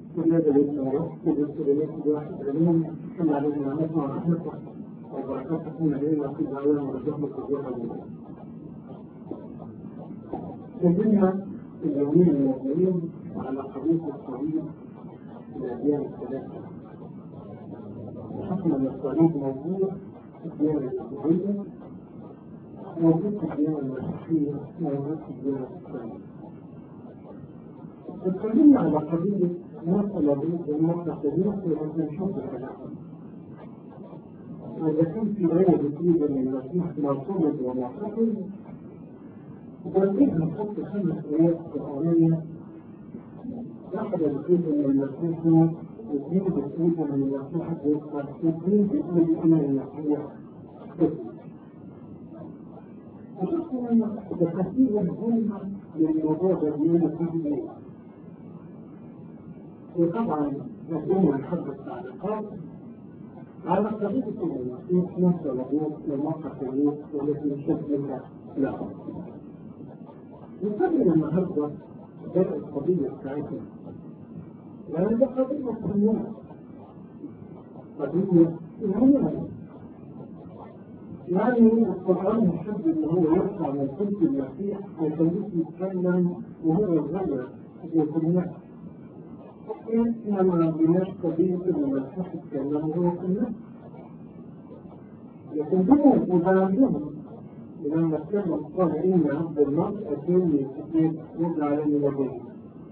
ولهذا الإشارة بالنسبة لنفس واحد عليهم كما علينا نسمع رحمته وبركات تكون علينا في الأعوام ورزقنا الزوجة تكلمنا في اليومين الماضيين على قضية الصليب في الأديان الثلاثة حكم أن الصليب موجود في الديانة اليهودية موجود في الديانة المسيحية موجود في الديانة الإسلامية اتكلمنا على قضية مسألة بين المعتقدين في هذا الشرط الثلاثة وإذا كان في آية بتقول أن المسيح مرسول ومعتقد وبعدين نحط خمس آيات قرآنية واحدة بتقول أن المسيح واثنين بتقول أن المسيح بيصحى واثنين بتقول أن المسيح وشفنا تفاصيل مهمة للموضوع ده بيقول فيه وطبعا يكون الحد التعليقات على قضية المسيح نفس الوضوء وموقف الوضوء والتي شكلها لا نكمل النهارده بدء القضية بتاعتنا لأن ده قضية مهمة قضية مهمة يعني القرآن يحب إن هو يرفع من صوت المسيح ويخليه يتكلم وهو صغير في النفس احنا ما عندناش قضية إن المسيح يتكلم وهو في النفس لكن دول وده عندهم لما كان قال إن عبد الله أتاني كتاب وضع عليه يديه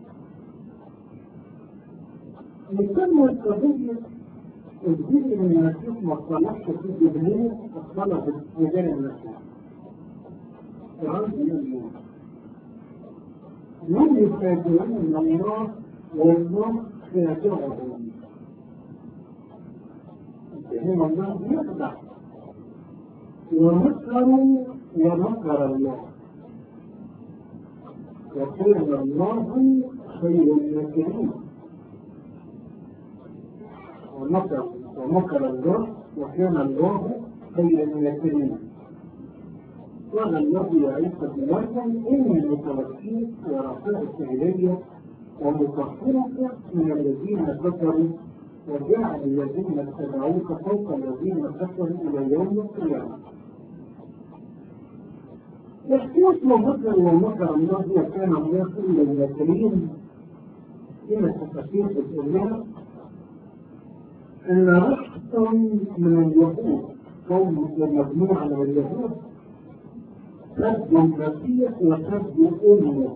نكمل قضية الجزء من المسيح ما صلحش في جبريل اصطلح بمجال المسيح من يفاجئون من الله والله سيجعلهم فهم الله يخدع ومكروا ومكر الله وكان الله خير الماكرين ومكر ومكر الله وكان الله خير الماكرين قال الله يا عيسى بن مريم اني متوفيك ورافعك الي ومطهرك من الذين كفروا وجعل الذين اتبعوك فوق الذين كفروا الى يوم القيامه يحتاج ومكر ومكر الله وكان الله خير الماكرين كما التفاسير بتقول لنا ان رحتا من اليهود قوم مجموعه من اليهود سبوا المسيح وسبوا امه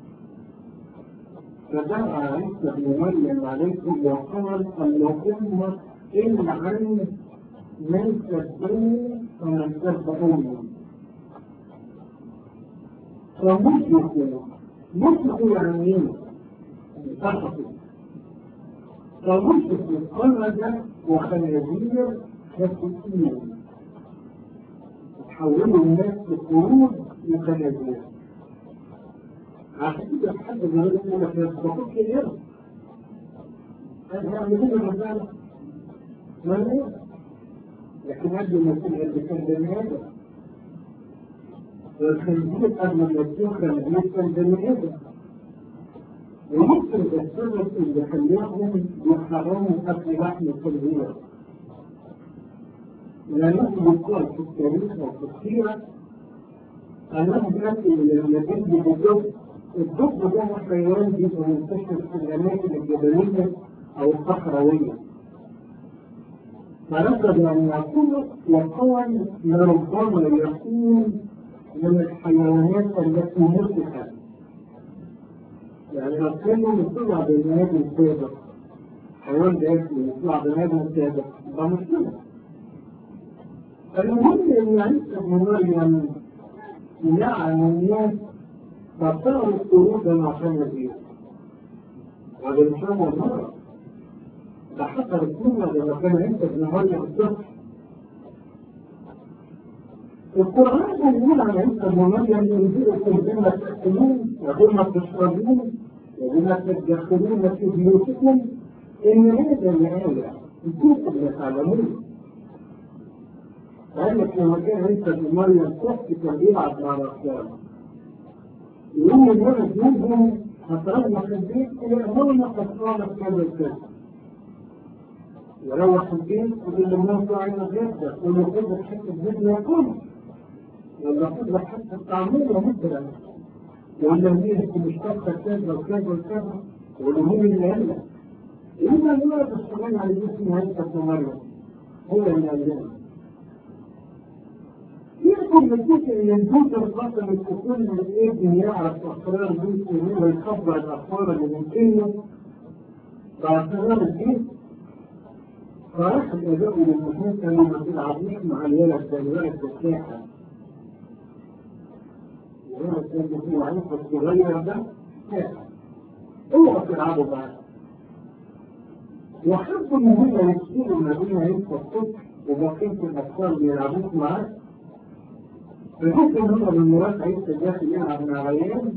فدعا عيسى بن مريم عليكم وقال اللهم ان عن من سبني فمن سب امي فمشركوا مشركوا يعني مين؟ سقطوا فمشرك خرج وخنازير كالسكين حولوا الناس لقرود وخنازير عشان كده حد من يقول لك يا بطل كده انا هعمل كده مثلا ما ليه لكن قبل ما يكون اللي كان بني ادم والخنزير قبل ما يكون خنزير كان بني ادم وممكن السبب اللي خلاهم يحرموا اكل لحم الخنزير لأنهم يقال في التاريخ وفي السيرة أنهم أكلوا اليدين بالدب الدب ده حيوان بيبقى منتشر في الأماكن الجبلية أو الصحراوية فركب أن يكون وقال لربما يكون من الحيوانات التي مسكت يعني لو كانوا يطلع بني آدم سابق حيوان بياكل يطلع بني آدم سابق ده مشكلة المهم ان عيسى بن مريم لعن الناس فصاروا قرودا عشان يبيعوا وهذا مش اول مره ده حتى السنه لما كان عيسى بن مريم الطفل القرآن يقول عن عيسى بن مريم ينزلكم بما تأكلون وبما تشربون وبما تدخلون في بيوتكم إن هذا الآية كنتم تعلمون قال لك لما كان عيسى بن مريم طفل كان بيلعب مع الأطفال يقوم الولد منهم فتروح البيت تلاقي ماما قد قالت كذا وكذا يروح البيت يقول له ماما عايزة جدا يقول له خد حتة جبنة ياكل ولا خد لك حتة طعمية مثلا يقول له مين انت مش طاقة كذا وكذا وكذا يقول له مين اللي قال لك؟ إذا الولد الصغير على جسم هيئة مريم هو اللي قال لنا يمكن نشوف ان الجزء الرقم الكثير من الابن يعرف اسرار بيته وهو يخبر الافكار اللي ممكنه باسرار البيت فراح الاداء للمحيط لما تلعبين مع الولد ده الولد الساحه الولد ده اللي فيه عينه الصغير ده ساحه اوعى تلعبوا معاه وحبوا ان هم يكسروا ما بين عينه الصبح وبقيه الاطفال بيلعبوك معاه فحكم هم من مراد عيد الداخل يلعب مع عيال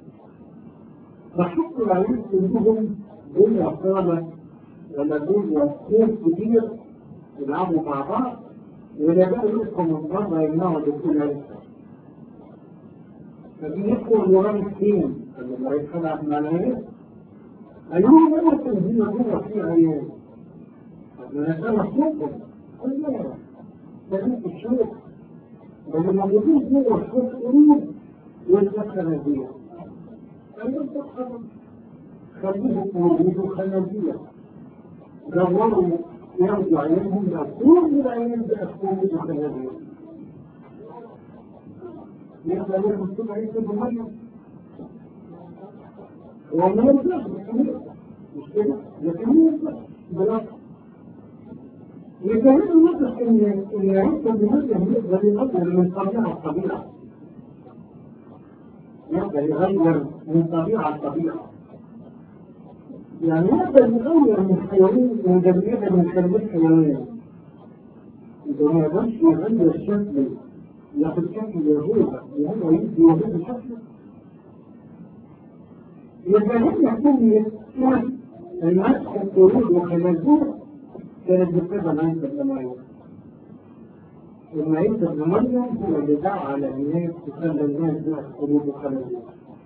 فحكم العيال كلهم دول أطفال ولا دول خوف كبير يلعبوا مع بعض وإذا بقى يلقوا من بره يمنعوا دخول عيسى فبيدخل المراد فين؟ لما رايح يلعب مع العيال قالوا له ما تنزل جوه في عيال طب انا كان مخلوقهم قال لا ده انت الشوق بل الموجودين جوه الشوق قلوب والذكر نبيه قالوا انت خليهم موجودوا خنازير دوروا يرجع عليهم لو كل العيال بقت موجودة خنازير يبقى لهم كل عيد بمية وما يرجعش مش كده لكن يرجع بالعكس يفهم واضح ان ان عيسى بمثل يقدر يغير من طبيعه الطبيعه يقدر يغير من طبيعه الطبيعه يعني يقدر يغير من حيوان من جميع من كلمات حيوان إذا ما يقدرش يغير شكله ياخد شكل يهوذا وهو يدي يهوذا شكله يبقى هنا يكون المسح الطرود وخلازوه كانت بتبقى معين الزمانية المعين الزمانية هو اللي دعا على الناس تخلى الناس بقى القلوب وخلازوه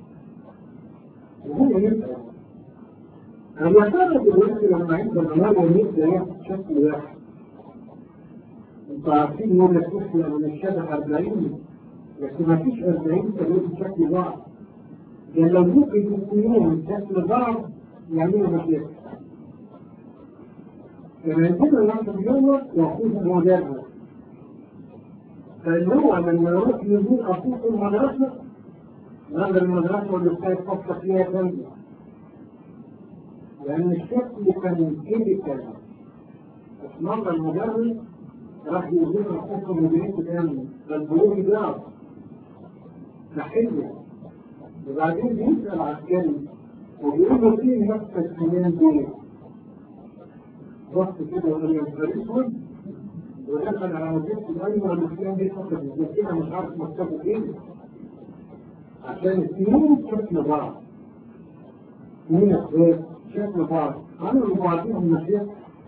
وهو يبقى أنا يعتبر دلوقتي لما عند الزمانية يبدأ ياخد شكل واحد انتوا عارفين يقول لك تخلق من الشبه 40 لكن ما فيش 40 تغيير شكل بعض لأن لو ممكن يكونوا من شكل بعض يعملوا مشاكل لما يكون الناس اليوم يأخذ مدرس فاللي هو لما يروح يزور أخوه المدرسة هذا المدرسة اللي كانت تفتح فيها تنزل لأن الشكل كان كده كان بس مرة المدرس راح يزور أخوه المدرسة كامل فالبلوغ ده تحية وبعدين بيسأل عسكري وبيقول له فين نفسك فلان دول بص كده وقال له اسود ودخل على وظيفة الأيمن المسلم دي فقط الزكية مش عارف مكتبه ايه عشان الاثنين شكل بعض اثنين اخوات شكل بعض عملوا بعضهم مشاكل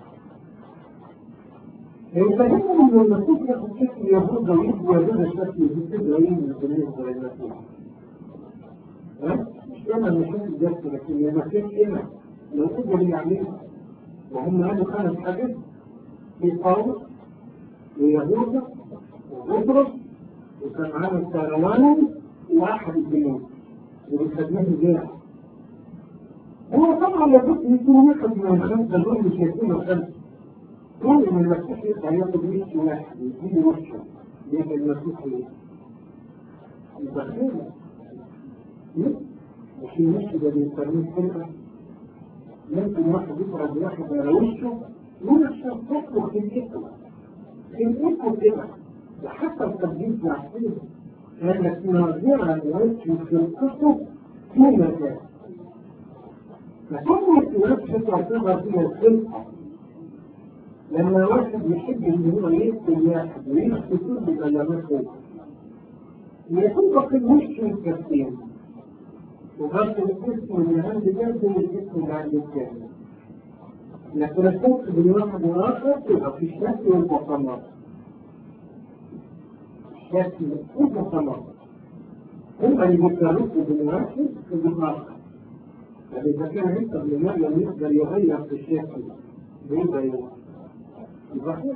يفهموا ان المسيح ياخد شكل يهود ويجي يهود الشكل دي كده ايه من بالنسبه للمسيح ها؟ مش كما المشاكل جت لكن المسيح هنا لو قدر يعملها وهم قالوا خمس حاجات في قوم ويهوذا وبطرس وكان معانا الكروان واحد الجنود وبيسميه جاع هو طبعا لابد يكون واحد من الخمسه دول مش هيكونوا خمسه كل من المسيح يطلع ياخد وش واحد ويجيب وشه يبقى المسيح ايه؟ يبقى خير مش الوش ده بيسميه خلقه ممكن واحد يضرب واحد على وشه وش تطلق خلقته خلقته كده وحتى التبديل يعطيه لأنك ناظرا لوجه خلقته في مكان فكلمة وجه تعتبر فيها الخلقة لما واحد يحب ان هو يقتل واحد ويخفي كل كلماته يطبق الوش الكفين وبرضه الجسم اللي عند جنب والجسم اللي عند الثاني لكن الفرق بين واحد واخر تبقى في الشكل والبصمات الشكل والبصمات هم اللي بيتعرفوا بين واحد وبين اخر يعني إذا كان عيسى ابن مريم يقدر يغير في الشكل بيبقى إيه؟ يبقى خير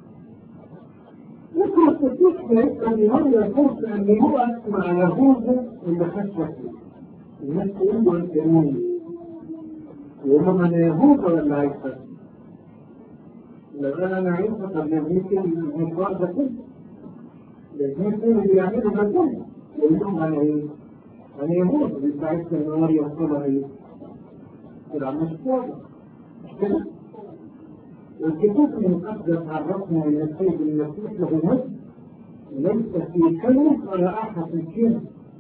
ممكن الصديق عيسى ابن مريم فرصة أن يقف مع يهوذا اللي خد شكله الناس تقول له أنت مين؟ يقول لهم أنا يهوذا ولا عيسى؟ لو قال أنا عيسى طب يمكن المشوار ده كله لكن اللي بيعملوا ده كله يقول لهم أنا إيه؟ أنا يهود بيساعدك إن هو يوصلها إيه؟ طلع مش واضح مش كده؟ والكتاب المقدس عرفنا أن السيد المسيح له مجد ليس في كلمة ولا أحد في الكلمة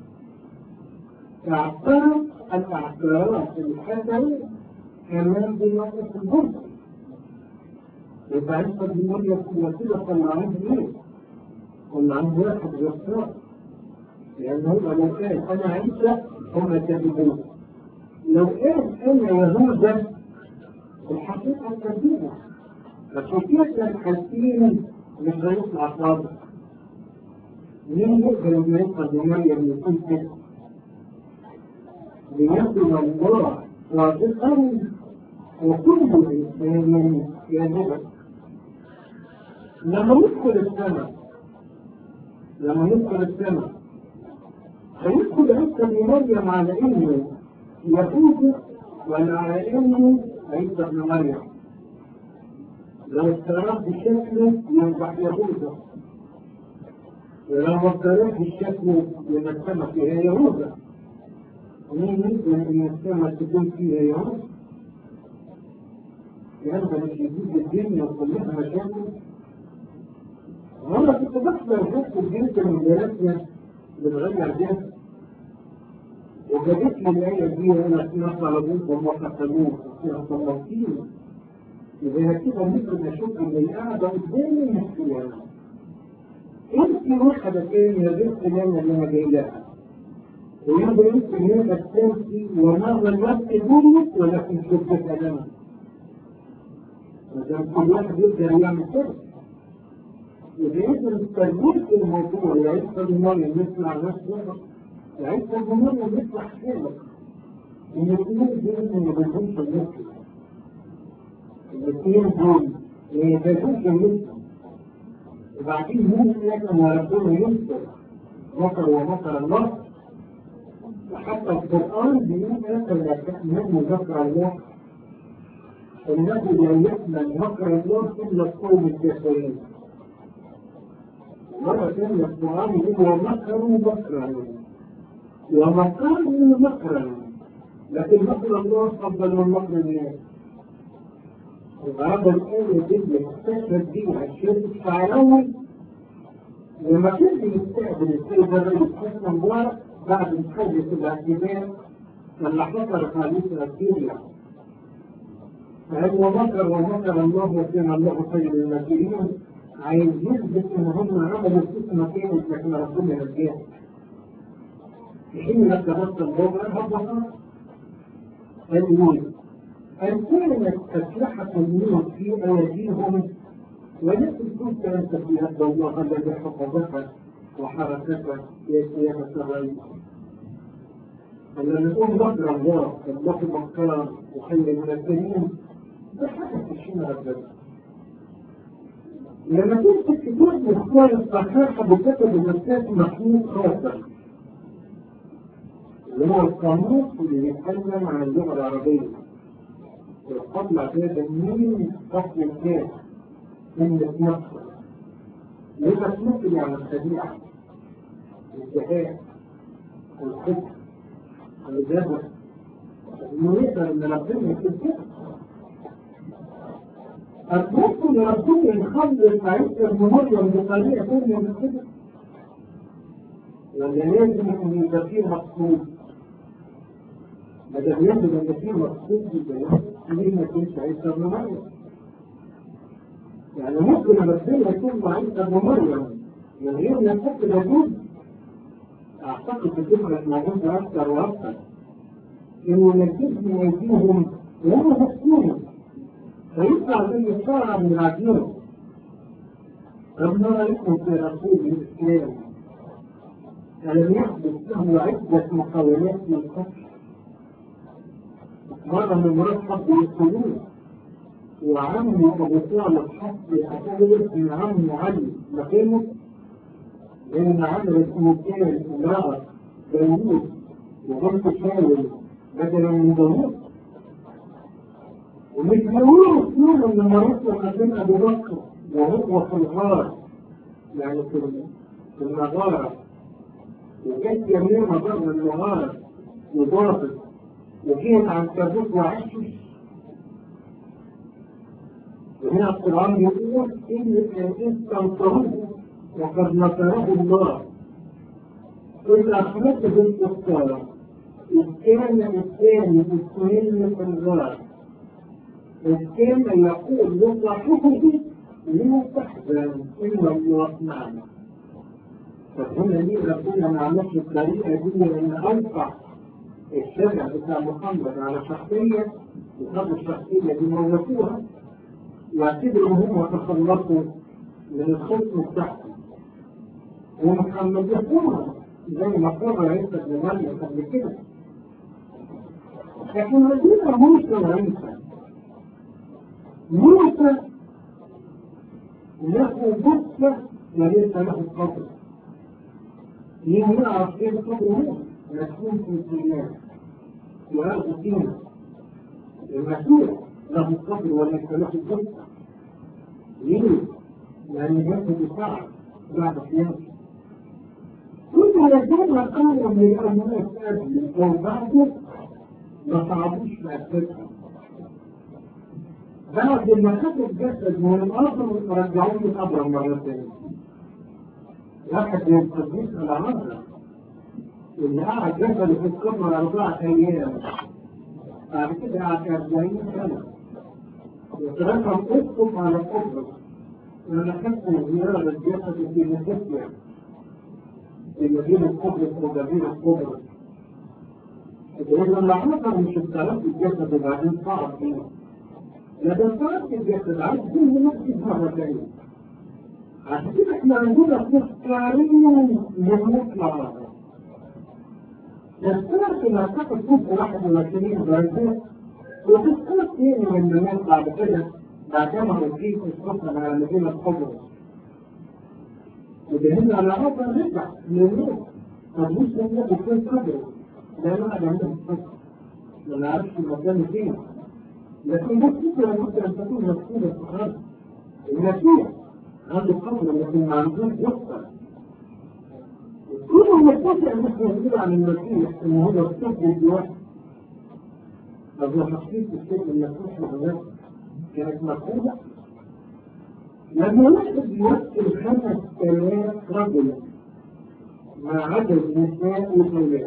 اعترف الاعتراف الحسن كمان بنقص البرد وبعد بن مريم في الوسيلة كان عنده ايه؟ كان عنده واحد غفار لأن هو لو قال أنا عيسى هم كذبون لو قال أنا يهوذا الحقيقة كذبة لكن كيف الحالتين مش هيطلع صادق مين يقدر إنه يطلع بمريم يكون كده؟ ليكن الله صادقا وكل إنسان كاذبا لما يدخل السماء لما يدخل السماء هيدخل عيسى بن مريم على انه يهود ولا على انه عيسى بن مريم لو افترضت بشكله ينفع يهوذا ولو افترضت بشكله يبقى السماء فيها يهوذا مين يمكن ان السماء تكون فيها يهوذا يعني مش يجيب الدنيا وكلها مشاكل مرة كنت بحضر حس الجنس من دراسنا بنغير جنس وجابت لي الآية دي وأنا سمعت على بوك وما قتلوه فيها صلاتين إذا كده ممكن أشوف إن القاعدة قدامي مش فلانة أنت واحدة تانية غير فلانة اللي أنا جاي لها ويبقى أنت هنا التانسي ومرة الوقت يقولك ولكن شفتك أنا لازم كل واحد يقدر يعمل كده وبيقدر التربية في الموضوع يعيش في المريم يسمع نفسه يعيش في المريم يسمع حكاية إن الاثنين دول ما يبقوش النفس الاثنين دول ما يبقوش النفس وبعدين ممكن لما ربنا ينصر مكر ومكر الله وحتى القرآن بيقول مثلا من ذكر الله انه لا يأمن مكر الله الا القوم الكافرين مرة ثانية القرآن يقول ومكروا مكرا ومكروا مكرا لكن مكر الله أفضل من مكر الناس وهذا الآية دي استشهد بيها الشيخ الشعراوي لما كان بيستقبل السيد الرئيس حسن مبارك بعد محادثة الاعتداء لما حصلت حادثة سوريا فقال ومكر ومكر الله وكان الله خير الماكرين عايز يثبت ان هم عملوا ست مكان لكن ربنا نجاهم في حين لك بس الله هبط قال أن كانت أسلحة الموت في أيديهم ولكن كنت أنت في يد الله الذي حفظك وحركك يا سيادة الرئيس لما نقول مكر الله الله مكار وخير من الكريم ده حاجة تشيل ربنا لما تمسك كتاب مختار الصحيحة بكتب الأستاذ محمود خاطر اللي هو القاموس اللي بيتكلم عن اللغة العربية ويطلع كده مين فصل الكاس من مصر يبقى ممكن يعني الخديعة الذكاء الحكم الإجابة إنه يقدر إن ربنا يكون كده أتوقع إن ربنا يخلص عيسى ابن مريم بطريقة ثانية من كده ولا لازم إن يبقى فيه مقصود ما دام يجب ان في مقصود يبقى ليه ما يكونش عيسى ابن مريم؟ يعني ممكن ربنا يكون مع عيسى ابن مريم من غير ما يحط الوجود اعتقد بتبقى موجودة اكثر واكثر انه ينتج من ايديهم وهم مقصود فيطلع زي الشرع من العجين طب ما رايكم في رسول الاسلام ألم يحدث له عدة مقاومات من الكفر مرة من المرات حب يدخلوه وعمي أبو طالب حب يعتبر إن عمه علي مكانه لأن عمل اسمه كان امرأة داوود وبنت شاول بدلا من داوود ومش بيقولوا يوم ان المريض لما كان ابو بكر وهو في الغار يعني في في المغاره وكانت يمينه بره المغاره وضابط وجيت عن كابوس وعشش وهنا القرآن يقول إن إن تنصروه وقد نصره الله إذا أخرجت بالكفار إذ كان الثاني الثاني في الغار إذ كان يقول لصاحبه لا تحزن إن الله معنا فهنا ليه ربنا ما عملش الطريقة دي لأن أنصح الشرع بتاع محمد على شخصية وخدوا الشخصية دي موتوها واعتبروا هم تخلصوا من الخصم بتاعهم ومحمد يقولها زي ما قال عيسى بن مريم قبل كده لكن الذين موسى وعيسى موسى له بصة وليس له قبر مين يعرف كيف قبره مسؤول في الدنيا وهذا دين المسؤول له قبر وليس له بصة ليه؟ لأن جسد صعب بعد قيامته كل الذين قالوا من الأموات قبل أو بعده ما صعبوش في أساسها بعد ما خدوا الجسد من الأرض رجعوه القبر مرة ثانية واحد من القديس على مرة اللي قعد جسده في القبر أربعة أيام بعد كده قعد 40 سنة وتركم اسقط على القبر أنا خدت زيارة الجسد في مدينة في مدينة قبرص ومدينة قبرص إذا لما حصل مش استلمت الجسد وبعدين صعب فيه لكن صعب الجسد عايز كل نفسي مرة ثانية عشان كده احنا عندنا تذكارين للمطلع تذكرت لما تاخد كنت واحد وعشرين درجة وتذكرت ايه من الناس بعد كده بعد ما هتجيب السفر على مدينة قبرص وده على هذا رجع للناس طب مش لما بيكون قبرص ده انا قاعد عندهم السفر ما نعرفش المكان فين لكن بس فكرة لابد ان تكون مكتوبة في القرآن المسيح عنده قبر لكن ما عندوش وسطى كل متفق ان احنا نقول عن المسيح ان هو الطفل الواحد طب لو حسيت الشيء المسيح لغايه كانت مفهومه لما واحد يمثل خمس آلاف رجل مع عدد نساء وأولاد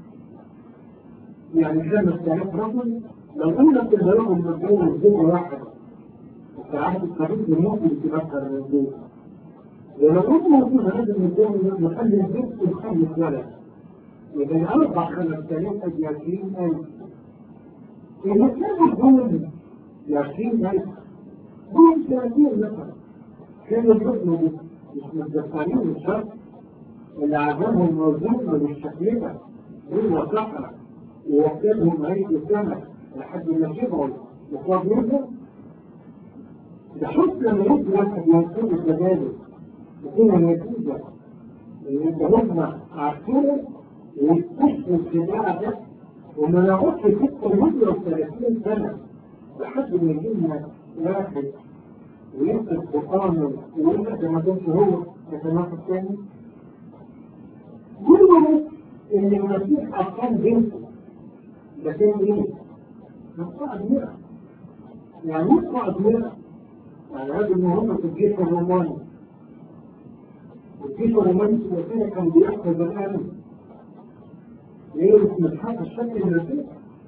يعني خمس آلاف رجل لو قلنا في البلد متجوز زوجة واحدة في عهد القريب ممكن تبقى الرجل ولو قلنا في هذا المتجوز نخلي البيت وخلي ولد يبقى أربع خمس آلاف أدي عشرين ألف المكان دول عشرين ألف دول ثلاثين مثلا كان الحكم دي مش متدخلين الشرط اللي عزمهم موزون بالشكلها دول وصحة ووكلهم عيد سنة لحد ما شبعوا وقاد منهم ده حتى لما يجي واحد ينصر التجارب تكون النتيجة ان هم عارفين ويكتشفوا الخداع ده وما نقعدش ستة مدة وثلاثين سنة لحد ما يجينا واحد ويمسك بقانون ويقول لك ما كانش هو يتناقض تاني كله ان المسيح اقام بنته ده كان ايه؟ نقطة أدمرة يعني نقطة أدمرة يعني هذه المهمة في الجيش الروماني الجيش الروماني في المسيح كان بيحفظ الآن يلبس من حق الشكل المسيح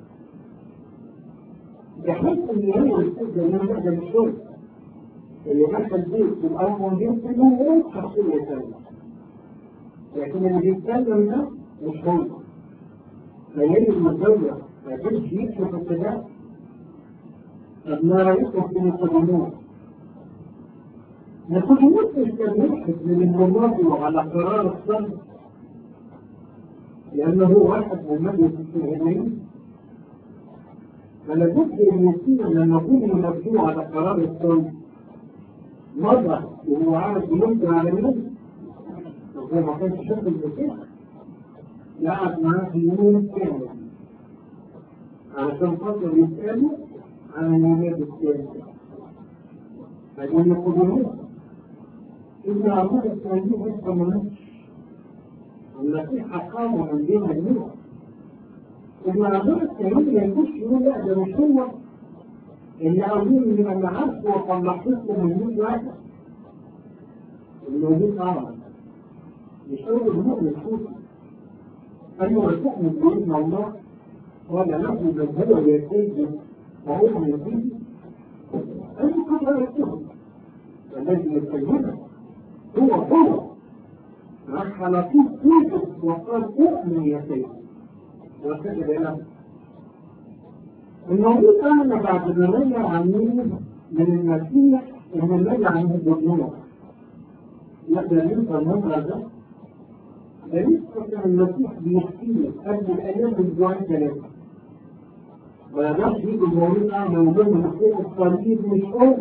بحيث ان هي السجن من هذا الشغل اللي دخل بيت في الأول بيت منه شخصية ثانية لكن اللي بيتكلم ده مش هو فيجب المسؤولية ما يجبش يكشف ابتداء طب ما رأيكم في نيقوديموس نيقوديموس مش كان يبحث من المناظر على قرار الصلب لأنه واحد من مجلس الشهرين فلا بد ان يصير لما يكون مبني على قرار الصلب مرة وهو عارف يمكن على مين وهو ما كانش شاف المسيح قعد معاه في يوم كامل علشان خاطر يسأله عن الميلاد الثاني بعدين يقولوا إن عبود التنبيه لسه ما ماتش المسيح أقامه من بين النور ابن عبود التنبيه ما يجوش يقول لا ده مش هو اللي عاوزين من أنا عارفه وطلعتكم من 100 واحد الموجود أعرف مش هو المؤمن صوتي أيها تؤمن بإذن الله قال له من هو يتيجي وأؤمن به أي قدر يتهم الذي يتكلمه هو هو راح على طول توقف وقال اؤمن يا سيدي وكتب له الموضوع كان بعد ما رجع عنه من المسيح ان رجع عنه بالنور لا ده لسه المنظر ده ده لسه كان المسيح بيحكي لي قبل الايام باسبوعين ثلاثه ما يقدرش يجي المولود اعمى ويقول له الصليب مش هو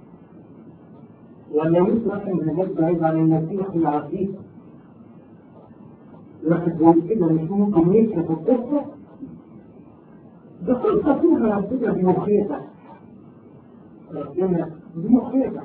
ولا يمكن واحد من الناس بعيد عن المسيح العزيز واحد زي كده مش ممكن يمشي في القصة ده قصة فيها ربنا بمخيطة ربنا بمخيطة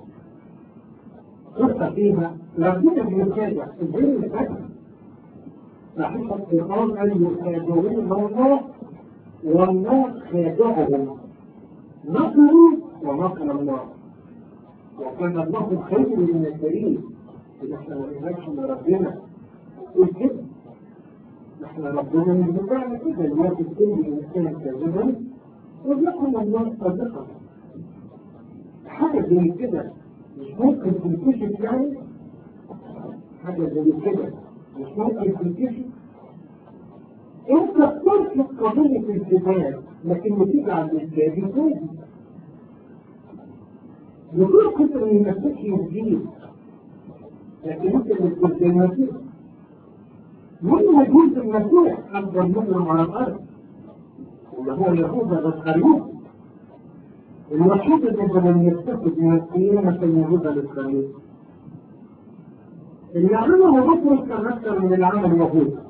قصة فيها ربنا بمخيطة ازاي الفتح صحيح القرآن أن يخادعون الله والله خادعهم مكروا ومكر الله وكان الله خير من الكريم إذا احنا ما نقدرش من ربنا تقول كده احنا ربنا مش بتاعنا كده الناس الكل الانسان كذبا ويكون الله صادقا حاجة زي كده مش ممكن تنكشف يعني حاجة زي كده مش ممكن تنكشف انت بترفض قضية الجبال لكن بتيجي عند الجابي تاني بكل كتر من المسيح يزيد لكن انت اللي بتقول المسيح من وجود المسيح اكبر مجرم على الارض اللي هو يهوذا الاسخريوط الوحيد اللي لم يستفد من القيامة كان يهوذا الاسخريوط اللي عمله بطرس كان اكثر من العمل يهوذا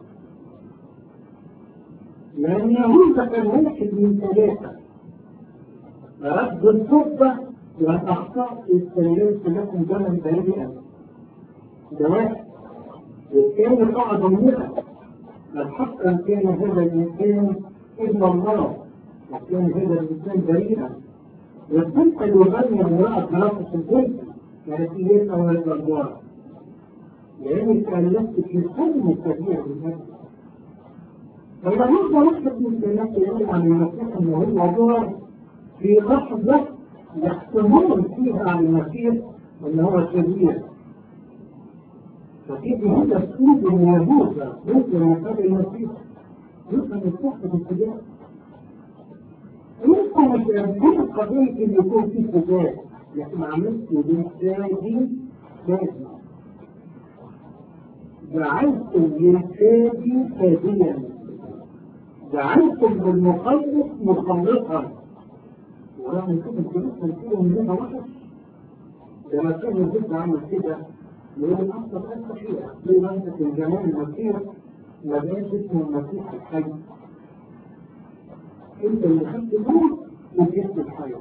لان يهوذا كان واحد من ثلاثه رد الصدة والأخطاء استلمت لكم دما بريئا ده واحد والثاني قعد منها الحق أن كان هذا الإنسان ابن الله وكان هذا الإنسان بريئا والبنت اللي غني امرأة دراسة البنت كانت إليك ولا الأدوار لأني تألفت في حلم كبير بالنفس فلما يقدر واحد من الناس يقول عن المسيح إن هو دور في لحظة يحكمون فيها عن المسيح ان هو شرير فكيف هذا اسلوب من يهوذا ممكن يتبع المسيح يمكن يستحق الاتجاه يمكن مش يكون قضية ان يكون في اتجاه لكن عملت بالتالي كافي جعلتم للكافي كافيا جعلتم بالمخلص مخلصا ورغم كده الجنود كان فيهم منها وحش لما كان الجد عمل كده يقول الاكثر اكثر شيء في لحظه الزمان المسيح ما بقاش اسمه المسيح الحي انت اللي خدت الموت وجبت الحياه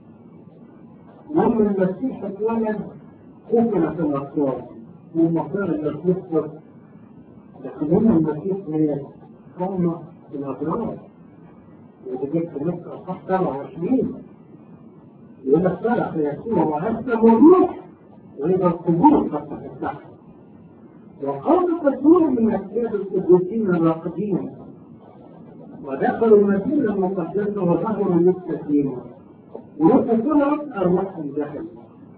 لما المسيح اتولد كفر في الاطفال والمصير اللي بتكفر لكن هم المسيح مات هم الابرار وده جبت نفس اصح 27 يقول لك فرق يسوع وأسلم الروح وإذا القبور قد تفتح وقام كثير من أكتاب القديسين الراقدين ودخلوا المدينة المقدسة وظهروا للتسليم وطلعت أرواحهم دخل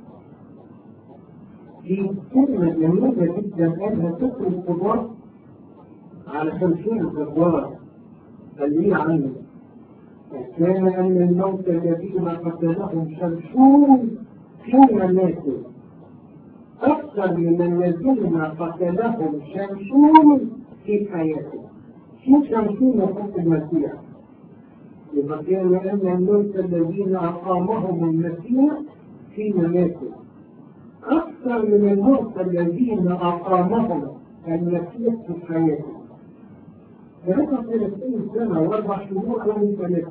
في كلمة جميلة جدا قالها سفر القضاء على خمسين الجبار قال لي عنه كان أن الموت الذين قتلهم شمشون حين ماتوا أكثر من الذين قتلهم شمشون في حياته شو شمشون وقت المسيح يبقى كان لأن الموت الذين أقامهم المسيح في مماته أكثر من الموت الذين أقامهم المسيح في حياته 33 سنة وأربع شهور أو ثلاثة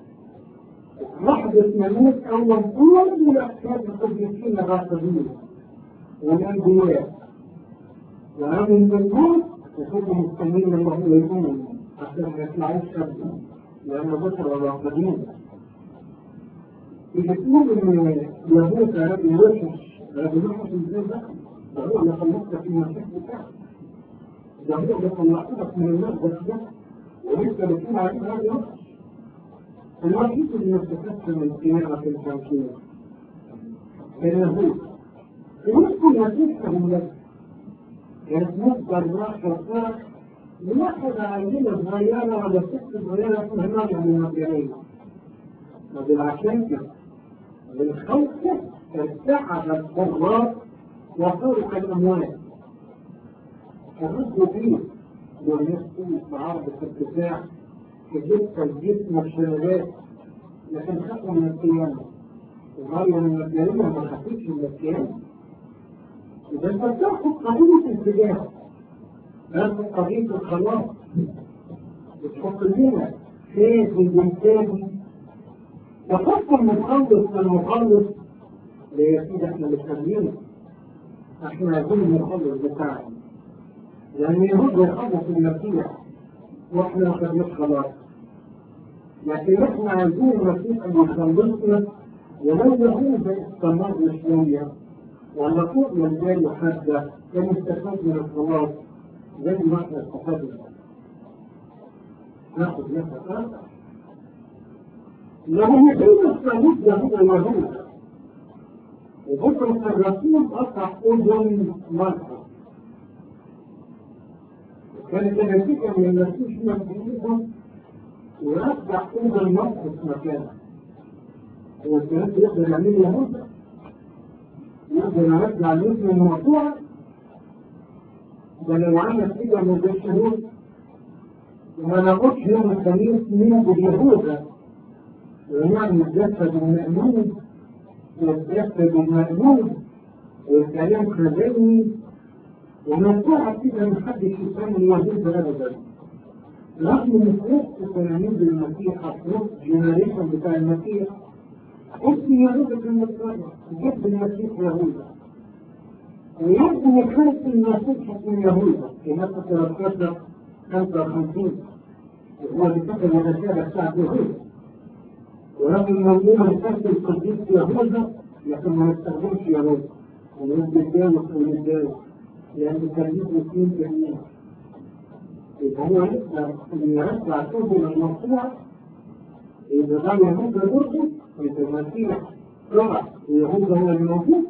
لحظة ممات أول كل الأحكام القديسين الرافضين والأنبياء وعامل من الموت يكونوا مستنين الله يكونوا عشان ما يطلعوش شبه لأن بشر الرافضين إذا تقول إن يهود ربي وحش ربي وحش إزاي ده؟ ده هو اللي خلقك في المسيح بتاعك ده هو اللي طلعتك من المقدس ده ولسه بتقول عليه هذا وحش الوحيد اللي استفدت من قيامة الخمسين اليهود ويمكن يصفهم لك كانت مصدر راحة فرق لواحد عينة صغيرة ولا ست صغيرة اسمها مريم المجانية وبالعشان بالخوف ارتعب الضرات وفرق الأموال الرد فيه والناس في عرض الارتفاع جبت الجسم الشنبات لكن خافوا من القيامة ومريم المجانية ما خافتش من القيامة إذا أنت بتاخد قضية الاتجاه تاخد قضية الخلاص بتحط لنا فاز الإنسان وحط المخلص المخلص يا سيدي احنا مش فاهمين احنا عايزين المخلص بتاعنا لأن يهود يخلص المسيح واحنا ما خدناش خلاص لكن احنا عايزين المسيح اللي يخلصنا ولو يهود استمر شويه ولا فوق من جاي حتى كان يستفاد من الخلاص زي ما احنا استفدنا ناخد نفس آخر لو يقول الصليب ده هو يهود وبكرة الرسول قطع أذن مرحب كانت النتيجة من المسيح من ورجع أذن مرحب مكانه هو الكلام يقدر يعمل يهوذا يقدر يرجع الاسم الموضوع ده لو عمل كده من الشهور وما ناخدش يوم الخميس من باليهوذا ونعمل الجسد المأمون والجسد المأمون والكلام خزاني وموضوع كده محدش يسمي يهوذا أبدا رغم ان في وسط تلاميذ المسيح في وسط الجنريشن بتاع المسيح اسم يهوذا في المسيح جد المسيح يهوذا ويبدو خلق المسيح اسم يهوذا في مكة 13 55 وهو اللي كتب الرسالة بتاعت يهوذا ورغم ان هو يستخدم القديس يهوذا لكن ما يستخدمش يهوذا ونقول بالداوس ونتداوس لأن كان ليه اثنين تانيين يبقى هو لسه يرجع شغل الموضوع إذا كان يهوذا برضه يبقى المسيح طلع ويهوذا هو الموجود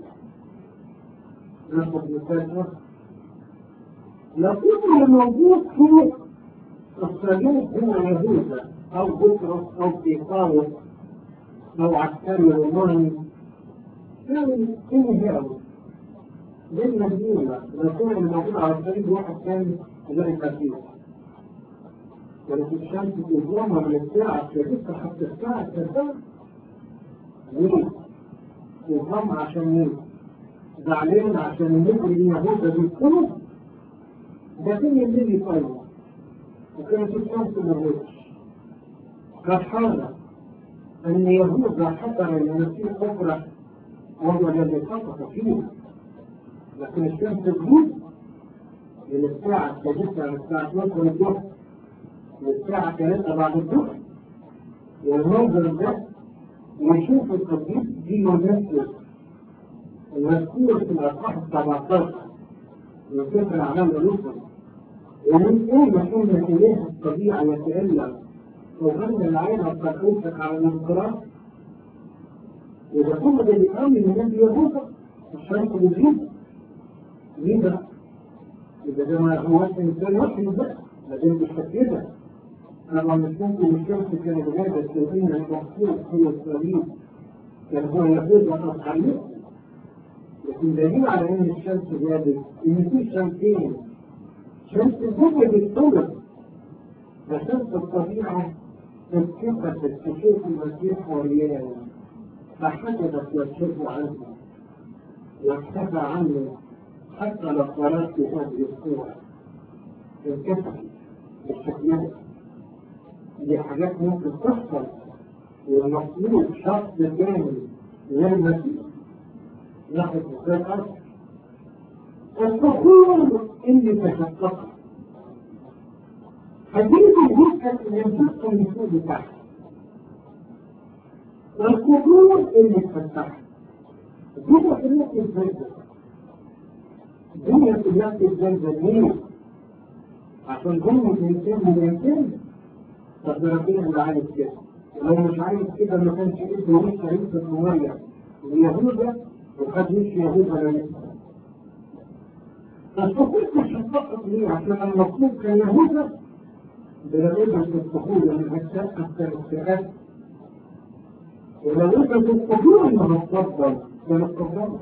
ناخد مثال آخر لو كان الموجود هو الصليب هو يهوذا أو بطرس أو بيقاوس أو عسكري روماني كان انهيار بالمدينة لو كان الموجود على الصليب واحد كان غير المسيح ولكن الشمس تظلمها من الساعة السادسة حتى الساعة السادسة ليه؟ تظلم عشان ايه؟ زعلان عشان النبي اليهود بيكونوا ده فين النبي طيب وكانت الشمس ما غربتش فرحانة أن يهوذا حضر المسيح أخرى وهو الذي سقط فيه لكن الشمس تغيب من الساعة السادسة من الساعة 12 الظهر للساعة 3 بعد الظهر والمنظر ده يشوف القديس ديونيسيوس المذكور في الأصحاح 17 من سفر أعمال الرسل ومن أين إن إله الطبيعة يتألم وغنى العين التقوفك على الانقراض إذا كل ده بيأمن من النبي يهوذا الشمس بتجيب ليه بقى؟ إذا ده ما هو إنسان وحي بقى لازم تستكيدها طبعا مش ممكن الشمس كانت غابة تبين المقصود هو الصليب كان هو يهود وأصحابه لكن دليل على ان الشمس غابت ان في شمسين شمس الجبل بالطول وشمس الطبيعة الثقة تشوف المسيح وريان فحسبت يرشد عنه واختفى عنه حتى لو قرأت هذه الصورة انكسر بالشكل دي حاجات ممكن تحصل والمفروض شخص تاني غير مسيح ناخد مثال آخر الصخور اللي تشققت هتيجي الجثة اللي يمسكها من فوق لتحت والقبور اللي اتفتحت دي مسؤولية الزلزال دي مسؤولية الزلزال ليه؟ عشان ظلم الإنسان بالإنسان طب ربنا اللي عايز كده لو مش عايز كده ما كانش ابنه لسه عيسى بن مريم ويهوذا وقد مش يهوذا ولا لسه الصخور تشققت ليه؟ عشان المطلوب كان يهوذا بلغة الصخور من أجزاء الثلاث ولغة الصخور اللي هتفضل كانت تفضل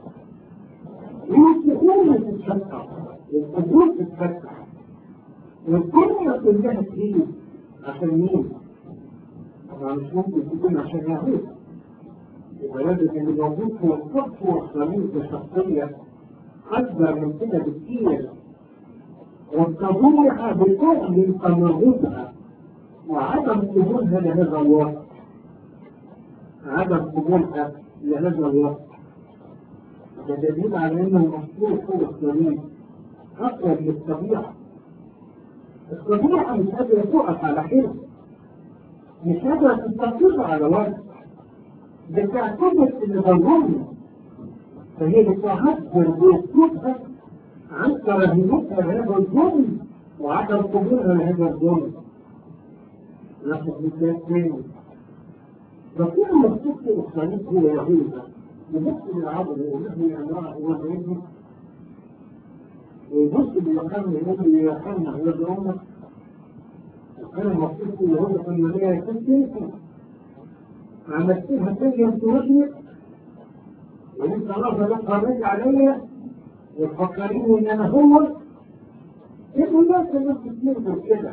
هي الصخور اللي تتشقق والصخور تتفتح والدنيا كلها تهيج عشان مين؟ طبعا مش ممكن تكون عشان يهود يبقى لازم اللي موجود هو الصف والصليب بشخصية أكبر من كده بكتير والطبيعة بتؤمن تمردها وعدم قبولها لهذا الوقت عدم قبولها لهذا الوقت ده دليل على ان المفروض هو الصليب اقرب للطبيعه الطبيعه مش قادره تقف على حلم مش قادره تستقر على وقت بتعتبر ان ده ظلم فهي بتعبر باسلوبها عن كراهيتها لهذا الظلم وعدم قبولها لهذا الظلم ناخد مثال ثاني فكل مكتوب في الخليج هو يهوذا يبص للعبد يقول له يا امرأة هو ابني ويبص ليوحنا يقول له يا يوحنا هو ابن امك وكان المقصود في يهوذا في المدينة يكون كيفي عملتها تجي تروحني وانت رافض تتفرج عليا وتفكريني ان انا هو يقول لا الناس كتير كده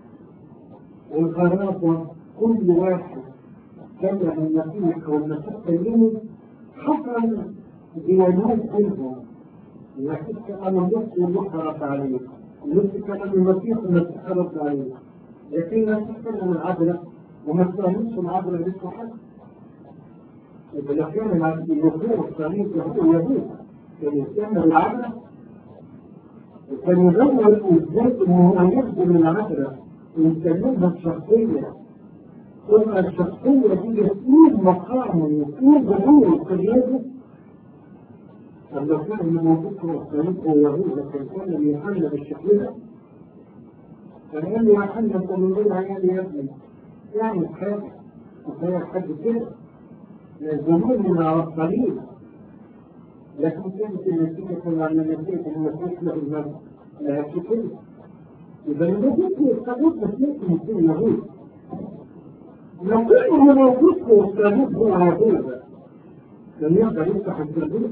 والغرابة كل واحد كلم المسيح والمسيح كلمه حصل ديانات بينهم المسيح كلم النص والنص رد عليه النص كلم المسيح والمسيح رد عليه لكن المسيح كلم العذراء وما استهلكش العذراء لسه حد يبقى لو كان الوقوع الصليب هو يهود كان يستنى العذراء وكان يدور ازاي انه هو يخدم العذراء ويكلمها بشخصيه تبقى الشخصية دي يكون مقامه يكون ظهور قياده لما كان اللي موجود في الطريق هو يهوذا كان كان يوحنا بالشكل ده كان قال لي يوحنا انت من غير عيال يا ابني يعني حاجة وكان حد كده الظهور من على الطريق لكن كانت النتيجة كان على نتيجة المسيح له المجد لا كده يبقى المسيح يستغل مسيح من يهود لو كان هو موجود في الصاروخ هو هذا لم يقدر يفتح الصاروخ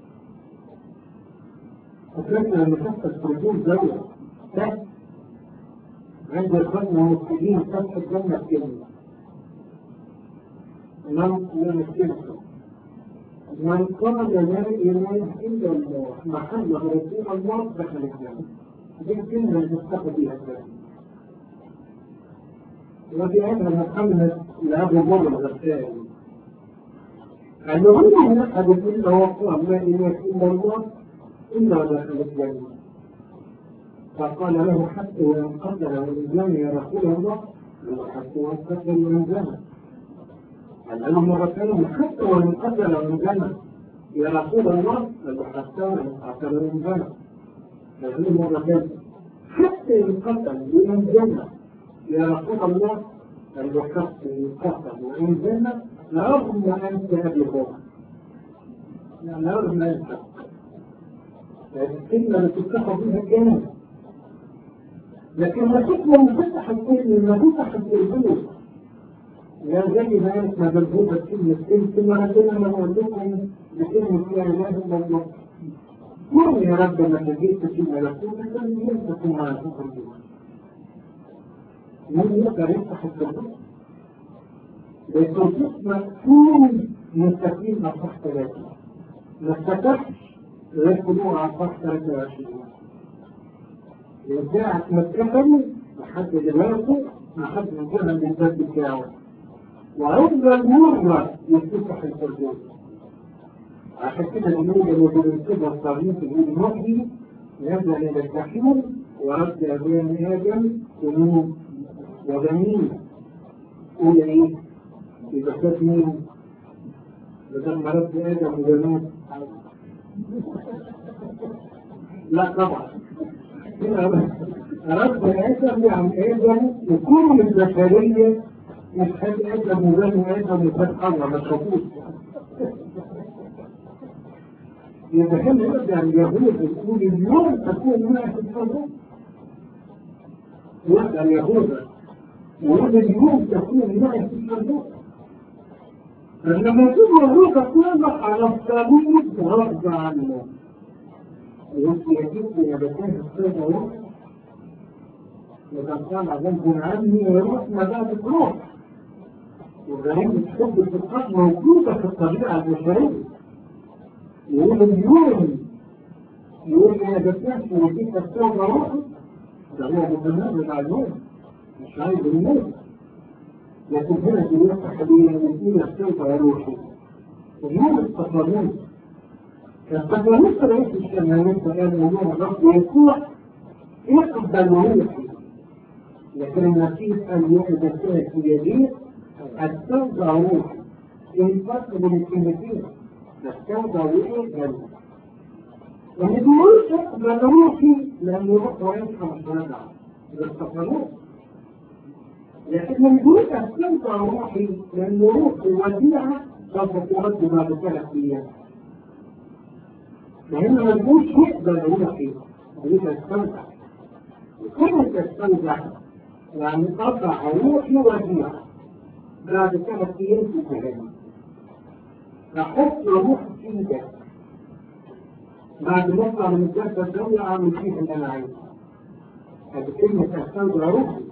وكان لما فتح الصاروخ زاوية تحت عند اخواننا المسلمين فتح الجنة كلمة من من الكلمة من قال لا إله إلا الله محمد رسول الله دخل الجنة دي الكلمة اللي تستخدم بها الجنة وفي هذا محمد لأبو بكر الغساني أنه هو من أحد إلا وقال لا إله إلا الله إلا دخل الجنة فقال له حتى وإن قتل وإن يا رسول الله حتى وإن قتل وإن زنى قال له مرة ثانية حتى وإن قتل وإن زنى يا رسول الله حتى وإن قتل وإن زنى قال له مرة ثانية حتى إن قتل وإن زنى يا رسول الله الوقت القصد وإن زلنا لرغم أنت أبي بكر يعني لرغم أنت الكلمة اللي تفتح بها الجنة لكن ما تكون فتح الكلمة ما فتح الكلمة لا زي ما انت مجبوبة كلمة كلمة ربنا ما اقول لكم بكلمة لا اله الا الله قول يا رب ما تجيت كلمة لكم لكن لم تكن معكم من يقدر يفتح الكلمة التوصيف مقسوم مستقيم على صح ثلاثة ما استكتش غير طلوع على صح 23 من ساعة ما اتكتبوا لحد دلوقتي ما حد ينزلها من الباب بتاعه وأفضل مرة يفتح الفردوس عشان كده اليوم اللي بننسبها الصغير في اليوم المصري نزل إلى الجحيم ورد أبان آدم سنون وبنين قول إيه؟ إذا كانت مين؟ بدل ما رد آدم وبنين لا طبعا رد آدم يعني آدم وكل البشرية مش خد آدم وبني آدم وخد حواء ما تشوفوش إذا كان يرجع اليهود يقول اليوم تكون معي في الصلاة يرجع اليهود يقول اليوم تكون معي في الصلاة فلما يكون اليهود تطلق على الصليب غصب عنه يقول يجب نباتات الصلاة وكان كان غصب عني ويروح مبادئ الروح وغريب الحب في الأرض موجودة في الطبيعة البشرية يقول اليوم يقول انا بتنسى وديك التوبة روحي ده هو متنازل مع النوم مش عايز النوم لكن هنا دلوقتي حاليا يقول التوبة روحي اليوم التقاليد التقاليد رئيس الشمالية قال يوم الرب يسوع يقبل روحي لكن المسيح قال يوم الثالث في يديه التوبة روحي إن فرق بين الكلمتين نستوضع وإيه جنة يعني بيقول اقبل روحي لأن يروح ويصحى مش راجع بالتقاليد لكن من دون استمتع روحي لأن روحي وديعة سوف ترد بعد ثلاث أيام لأن ما تقولش يقبل روحي أريد أستمتع كيف تستمتع؟ يعني قطع روحي وديعة بعد ثلاث أيام في جهنم أحط روح في ايدك بعد ما اطلع من الجلسة الدولة أعمل فيه اللي أنا عايزه هذه كلمة أستودع روحي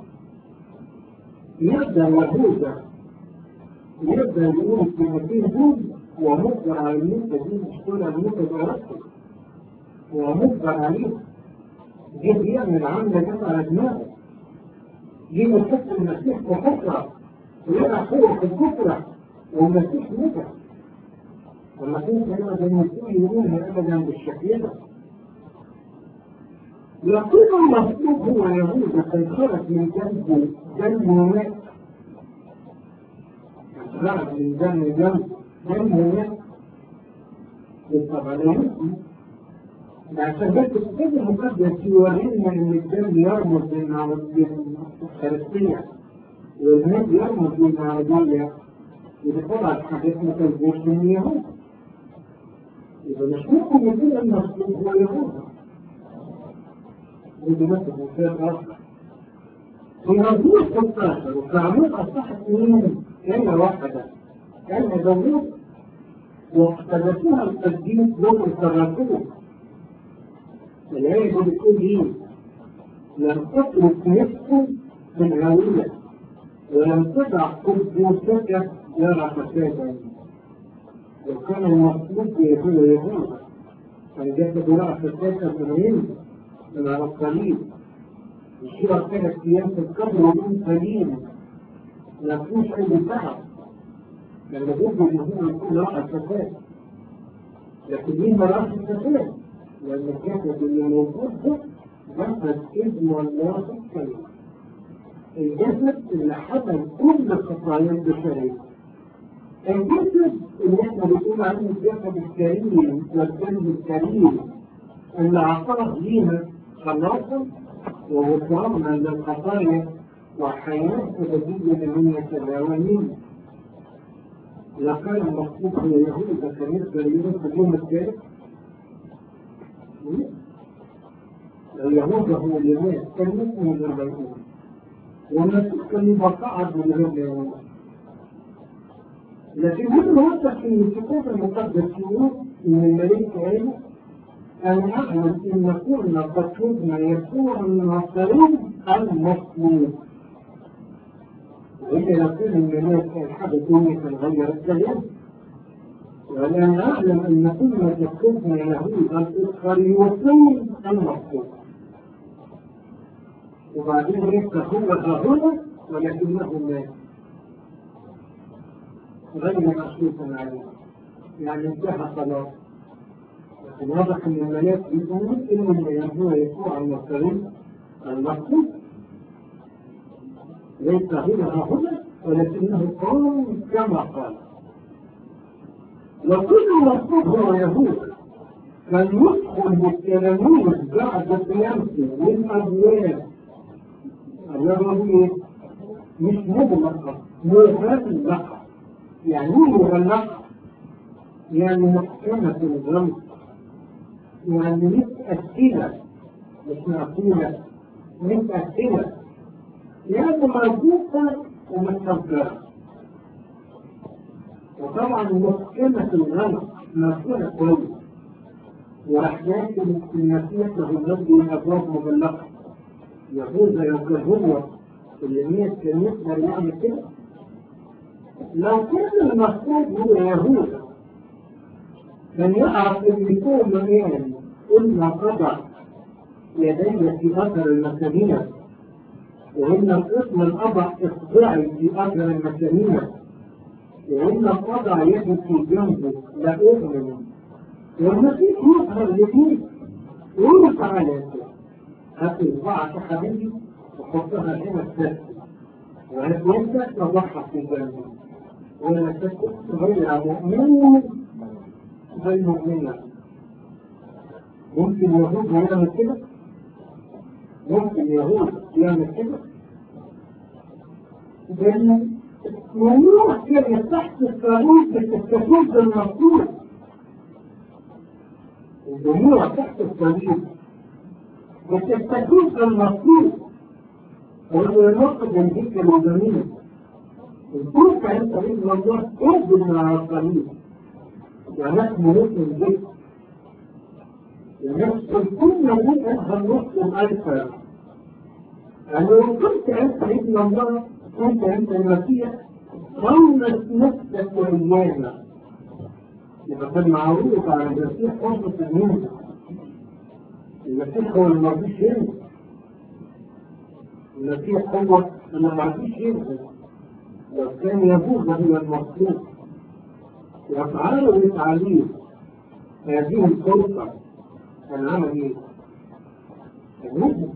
يبدأ يهوذا يبدأ يقول الكلمتين دول ومجبر على المدة دي مش كل المدة دراسته ومجبر عليه جه يعمل عملة جت على دماغه جه يحط المسيح في حفرة ويقع فوق في الكفرة والمسيح نجح لما كنت انا زي ما تقول يقولها ابدا بالشكل ده يقول المطلوب هو يهوذا قد خرج من جنبه دم مات خرج من دم دم دم مات بالطبع لا يمكن عشان بس الكتاب المقدس يورينا ان الدم يرمز بالفلسطين والماء يرمز بالمعرضية ودي طبعا حاجات ما تنزلش من اليهود إذا مش ممكن يكون المطلوب هو يهوذا ودي مثل مثال آخر في مزمور 16 وفي عمود أصح اثنين كلمة واحدة كلمة داوود واقتبسوها القديس دول الكراتون الآية دي بتقول إيه؟ لم تترك نفسه في الهوية ولم تدع قدوسك يرى فسادا وكان المطلوب يكون يهوذا كان جسد رأس الكاسة من من على الصليب الشيرة ثلاث أيام في القبر ومن سليم ما فيهوش أي تعب كان لابد إن هو يكون رأس الفساد لكن مين ما رأس الفساد؟ لأن الجسد اللي موجود ده جسد ابن الله الكريم الجسد اللي حمل كل خطايا البشرية الجسد اللي احنا بنقول عنه الجسد الكريم والدم الكريم اللي اعطاه لينا خلاصا وغفرانا للخطايا وحياة أبدية لمن يتداومين لكان المطلوب هو يهوذا كان يقدر يروح اليوم الثالث اليهود هو اليمين كان اسمه الأربعين والمسيح كان يبقى قاعد من غير اليهود لكن هذا وضح في الكتاب المقدس يقول ان الملك قال ان اعلم ان كنا قد يكون الناصرين المطلوب وإلا لو كان الملاك كان حاجة دنيا كان غير الكلام وأنا أعلم أن كل ما تكتبنا يهود الإسخريوطين المقصود وبعدين ليس هو هنا ولكنه مات غير مشروط عليه يعني انتهى خلاص لكن واضح ان الملاك بيقول ان هو يسوع النصري المقصود ليس هنا هنا ولكنه قام كما قال وكل المقصود هو يهود كان يدخل بالتلاميذ بعد قيامته والابواب الرجل مش مغلقه مغلقه يعني ايه مغلقه يعني محكمة الغمس يعني متأكدة مش معقولة متأكدة يعني مربوطة ومتكبرة وطبعا محكمة الغمس مرسولة كويس وأحيانا المسيح له المجد والأبواب مغلقة يهوذا يمكن هو اليمين كان يقدر يعمل كده لو كان المقصود هو يهوذا كان يعرف ان يكون مكان قلنا قطع يدي في اثر المسامير وان القسم الاضع اصبعي في اثر المسامير وان القطع يدي في جنبه لا اؤمن والمسيح يظهر الاثنين يقول تعالى يا سيدي هات اصبعك يا حبيبي وحطها هنا السد وهات يدك تضعها في جنبه ولا تكن غير مؤمن زي مؤمنة ممكن يهود يعمل كده ممكن يهود يعمل كده بل ممنوع كده تحت القانون بالتكتب المفروض الجموع تحت القانون بالتكتب المفروض وهو ينقض الذكر الجميل الكل كان طريق الله اهدنا مع الطريق وناس ملوك البيت وناس كل موجود أنها النص الأيسر يعني لو كنت أنت ابن الله كنت أنت المسيح خلص نفسك وإيانا يبقى كان معروف على المسيح خلص المنزل المسيح هو اللي ما فيش ينزل المسيح هو اللي ما فيش ينزل لو كان يبوظ هو المطلوب وأفعاله للتعليم هذه الفرصة العمل ايه؟ النجم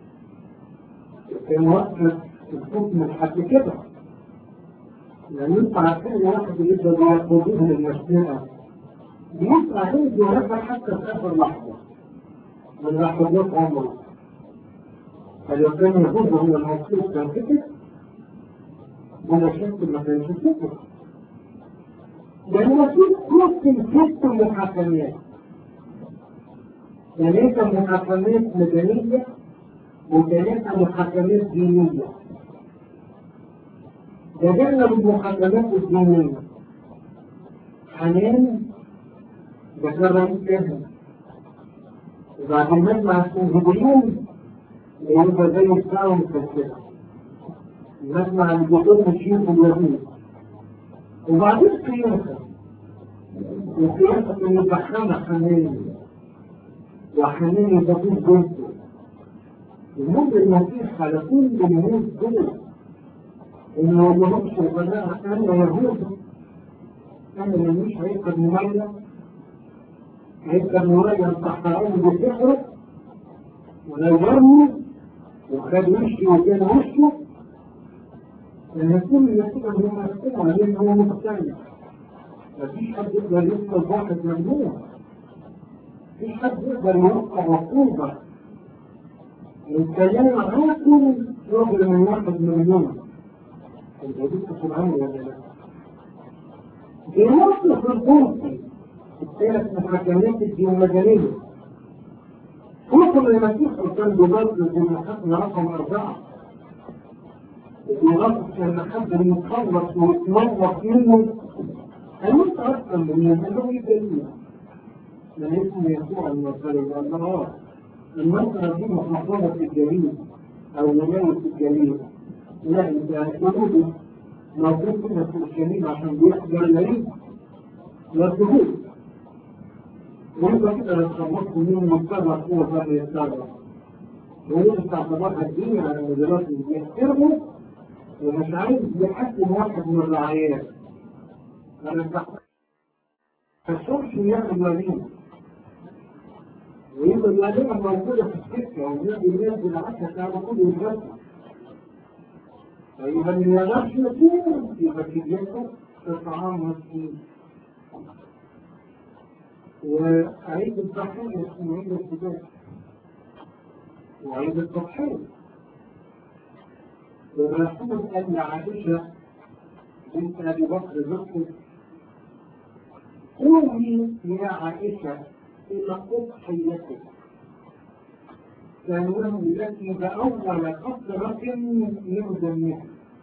كان وقت الحكم لحد كده لأن انت عارفين واحد يبدأ بيقودوه للمشنقة بيطلع هيدي ورفع حتى في آخر لحظة من لحظات عمره فلو كان يهود هو المقصود كان كده ولا شك ما كانش كده لأن في ممكن ست محاكمات ثلاثة محاكمات مدنية وثلاثة محاكمات دينية تجنب المحاكمات الدينية حنان ذكر كذا وبعدين نسمع السنجبيون يبقى زي الساعة كده نسمع الجدود الشيخ اليهود وبعدين قياسة وقياسة المتحمة حنان وحنان يضيف جزء الموت المسيح على كل اليهود دول انه ما همش غناء انا يهود انا مش هيقدر مميز هيقدر مميز تحت عين بسحره ونورني وخد وشي وكان وشه لأن كل يكون هو مقتنع لأنه هو مقتنع مفيش حد يقدر يفصل واحد ممنوع مفيش حد يقدر يوقع عقوبة الكلام عاقل يقدر من واحد مليون انت دي سبحان ولا لا؟ بنص في الكرسي الثلاث محاكمات الديمقراطية حكم المسيح كان بضرب في المحاكمة رقم أربعة بيغطس لما حد يتخلص ويتمرق منه هيموت أصلا من يهدو يدليه من اسم يسوع النصري الله النصرة دي محافظة في الجليل أو ولاية الجليل لا إذا قلوب موجود كده في الشميل عشان بيحضر العيد والسهول ويبقى كده لو خلصت من مضطر قوة فرق السابق ويجب تعتبرها الدين على المديرات اللي بيحترموا ومش عايز يحكم واحد من الرعايات أنا فالشمس يعمل مدينة ويبقى المدينة موجودة في السكة ويجي الناس بالعكس على كل الجسد فيبقى اللي ما يقدرش يصوم يبقى كبيرته الطعام مسكين وعيد الضحية اسمه عيد الكتاب وعيد التضحية والرسول قال لعائشة بنت أبي بكر زوجته قومي يا عائشة إلى أضحيتك ثانيا التي بأول قطرة من دمها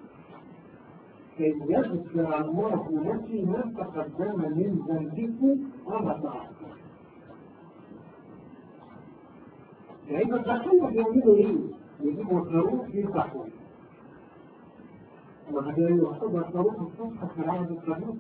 كي يذكر الله لك ما تقدم من ذنبك وما تأخر فإذا الضحية بيعملوا إيه؟ يجيبوا خروف يذبحوه وبعدين يعتبر خروف الصبح في العهد القديم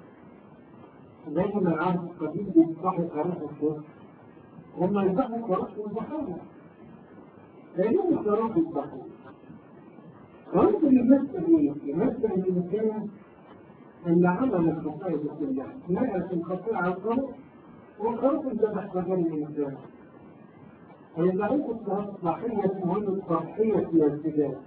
دايما العهد القديم بيذبحوا خروف الصبح هم يذبحوا خروف الضحايا لأنهم خروف الضحايا خروف يمثل إيه؟ يمثل الإنسان اللي عمل الخطايا دي كلها نقل الخطيئة على الخروف والخروف ذبح بدل الإنسان فإذا أنت ضحية مهم التضحية في الابتداء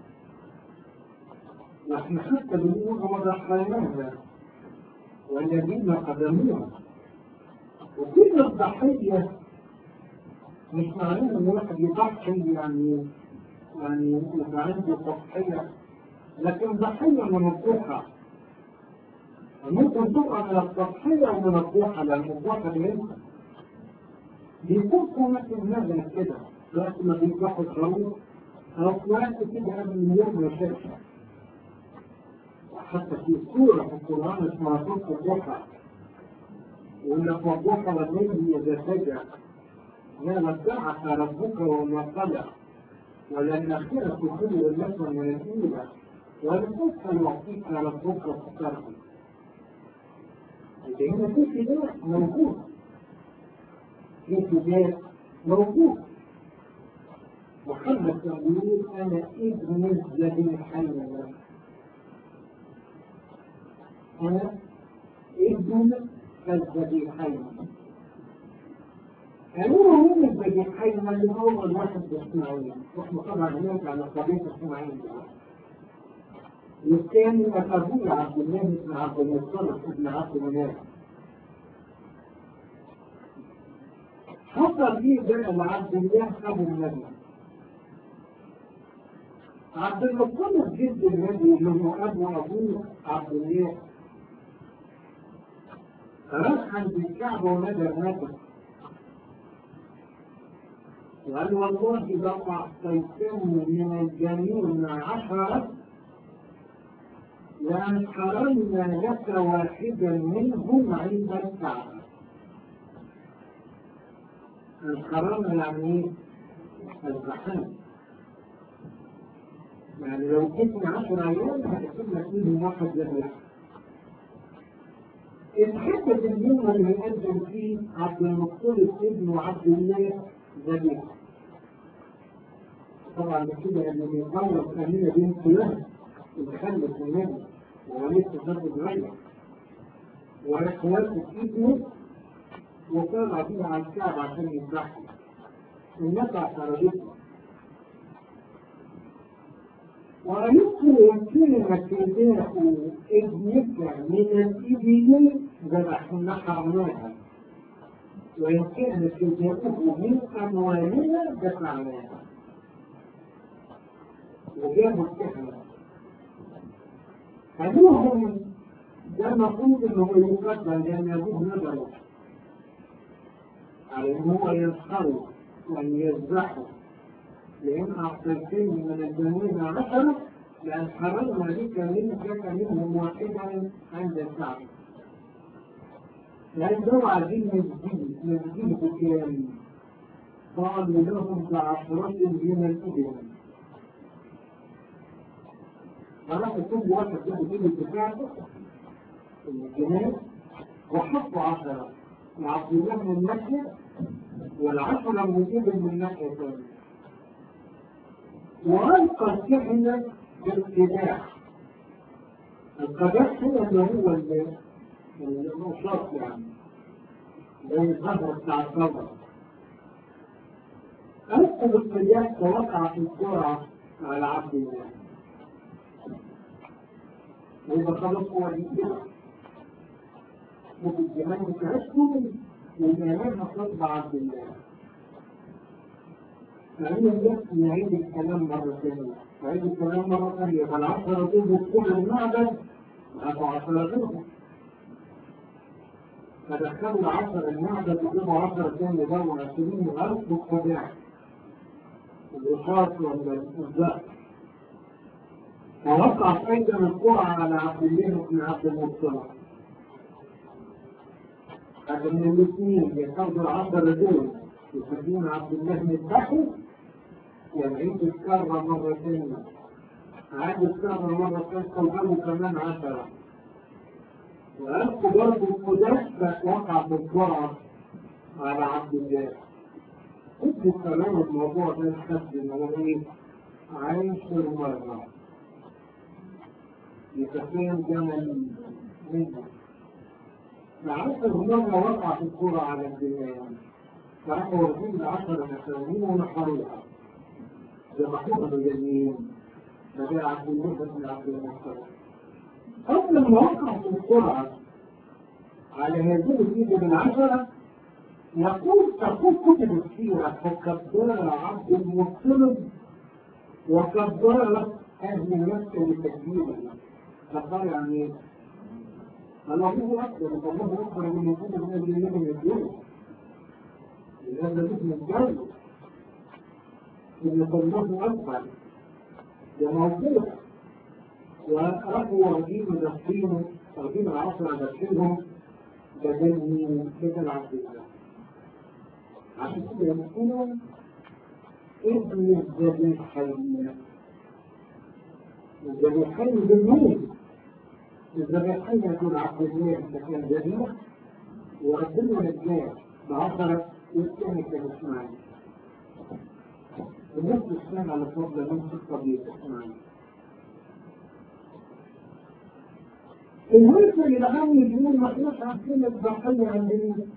نحن حتى بنقول وضحيناها والذين قدموها وكل الضحية مش معناه ان واحد يضحي يعني يعني يبقى عنده تضحية لكن ضحية من الضحى ممكن تبقى من التضحية ومن الضحى لأن الضحى بينسى بيكون في نفس النزل كده وقت ما بيذبحوا الخروف أو في وقت كده قبل اليوم يشرشر حتى في سورة في القرآن اسمها سورة الضحى يقول لك والضحى والليل إذا سجى ما ودعك ربك وما قلق وللآخرة خير لك من الأولى ولسوف يعطيك ربك فترضى لأن في فداء موجود في فداء موجود محمد يقول أنا ابن الذبيحين أنا ابن الذبيحين أمور من الذبيحين اللي هو الواحد إسماعيل واحنا طبعا هناك على قضية إسماعيل والثاني أبوه عبد الله بن عبد المطلب بن عبد مناف حصل فيه بقى لعبد الله أبو النبي عبد المطلب جد النبي اللي هو أبو أبوه عبد الله راح عند الكعبة ونادى النبي وقال والله لو أعطيتني من الجميل عشرة لأنحرمنا لك واحدا منهم عند الكعبة. الحرام يعني الزحام. يعني لو جبنا عشر أيام هتكون لك منهم واحد ذبيحة. اتحدد اليوم اللي يقدم فيه عبد المطلب ابن عبد الله ذبيحة. طبعا كده اللي بيطور أمينة بنت له اللي خلت النبي ولسه برضه صغير وإخواته ابنه وطلع بيه على الكعبة عشان يذبحه الناس اعترضته وقالت له يمكنك فداء ابنك من الإبل ذبحنا حرمناها وإن كان فداؤه من أموالنا دفعناها وجابوا الكهنة أبوهم ده المفروض إنه يقدم لأن أبوه نظره على إن هو يسخره وأن يذبحه لأن أعطيتني من الجنين عشرة لأن حرمنا لك منك منهم واحدا عند الكعبة لأن دول عايزين نزيد نزيد بكام؟ قالوا لهم بعشرة من الإبل خلاص كل واحد يجيب الإبل بتاعته الجنيه وحطوا عشرة لعبد الله من ناحية والعشرة من الإبل من ناحية ثانية وألقى الكهنة بالقداح القداح هو اللي هو اللي النشاط يعني زي الزهرة بتاع الثورة ألقى بالقداح فوقع في السرعة على عبد الله ويبقى خلاص هو كده وفي الزمان بتاعتكم والإعلان خطب عبد الله فهي النفس نعيد الكلام مرة ثانية نعيد الكلام مرة ثانية فالعشرة دول كل المعدن أبو عشرة دول فدخلوا العشرة المعدن وجابوا عشرة ثانية دول عشرين ألف والخداع الرصاص والزهر فوقعت أيضا القرعة على عبد الله بن عبد المطلب هذا من الاثنين ياخذوا العشرة دول يسمون عبد الله بن البحر يعيد الكرة مرة ثانية عاد الكرة مرة ثالثة وجابوا كمان عشرة وألقوا برضه القداس بس وقع بالقرعة على عبد الله كنت الكلام الموضوع ده الحد ان هو ايه عايش مرة يتخيل جمل منه فعشر مرة وقع في الكرة على الدنيا فراحوا واخدين العشرة الأخرانيين ونحروها ذبحوها باليمين فجاء عبد الله بن عبد المطلب قبل ما وقع في القرعة على هذه الإيد العشرة يقول تقول كتب السيرة فكبر عبد المطلب وكبر أهل مكة لتكبيره كبر يعني ايه؟ الله أكبر الله أكبر من يكون من أجل النبي من الدنيا لأن الاسم الجاي إن الله أكبر ده موجود وأخو واخدين مدخلين واخدين العصر مدخلهم بدل بدل عبد الله عشان كده يقولوا ابن الذبيحين الذبيحين بالمين الذبيحين يكون عبد الله إذا كان ذبيح وربنا نجاه بعشرة والثاني كان إسماعيل الناس تشتغل على فضل من الطبيب إسماعيل الملك اللي العام يقول ما احناش عارفين الضحية عند مين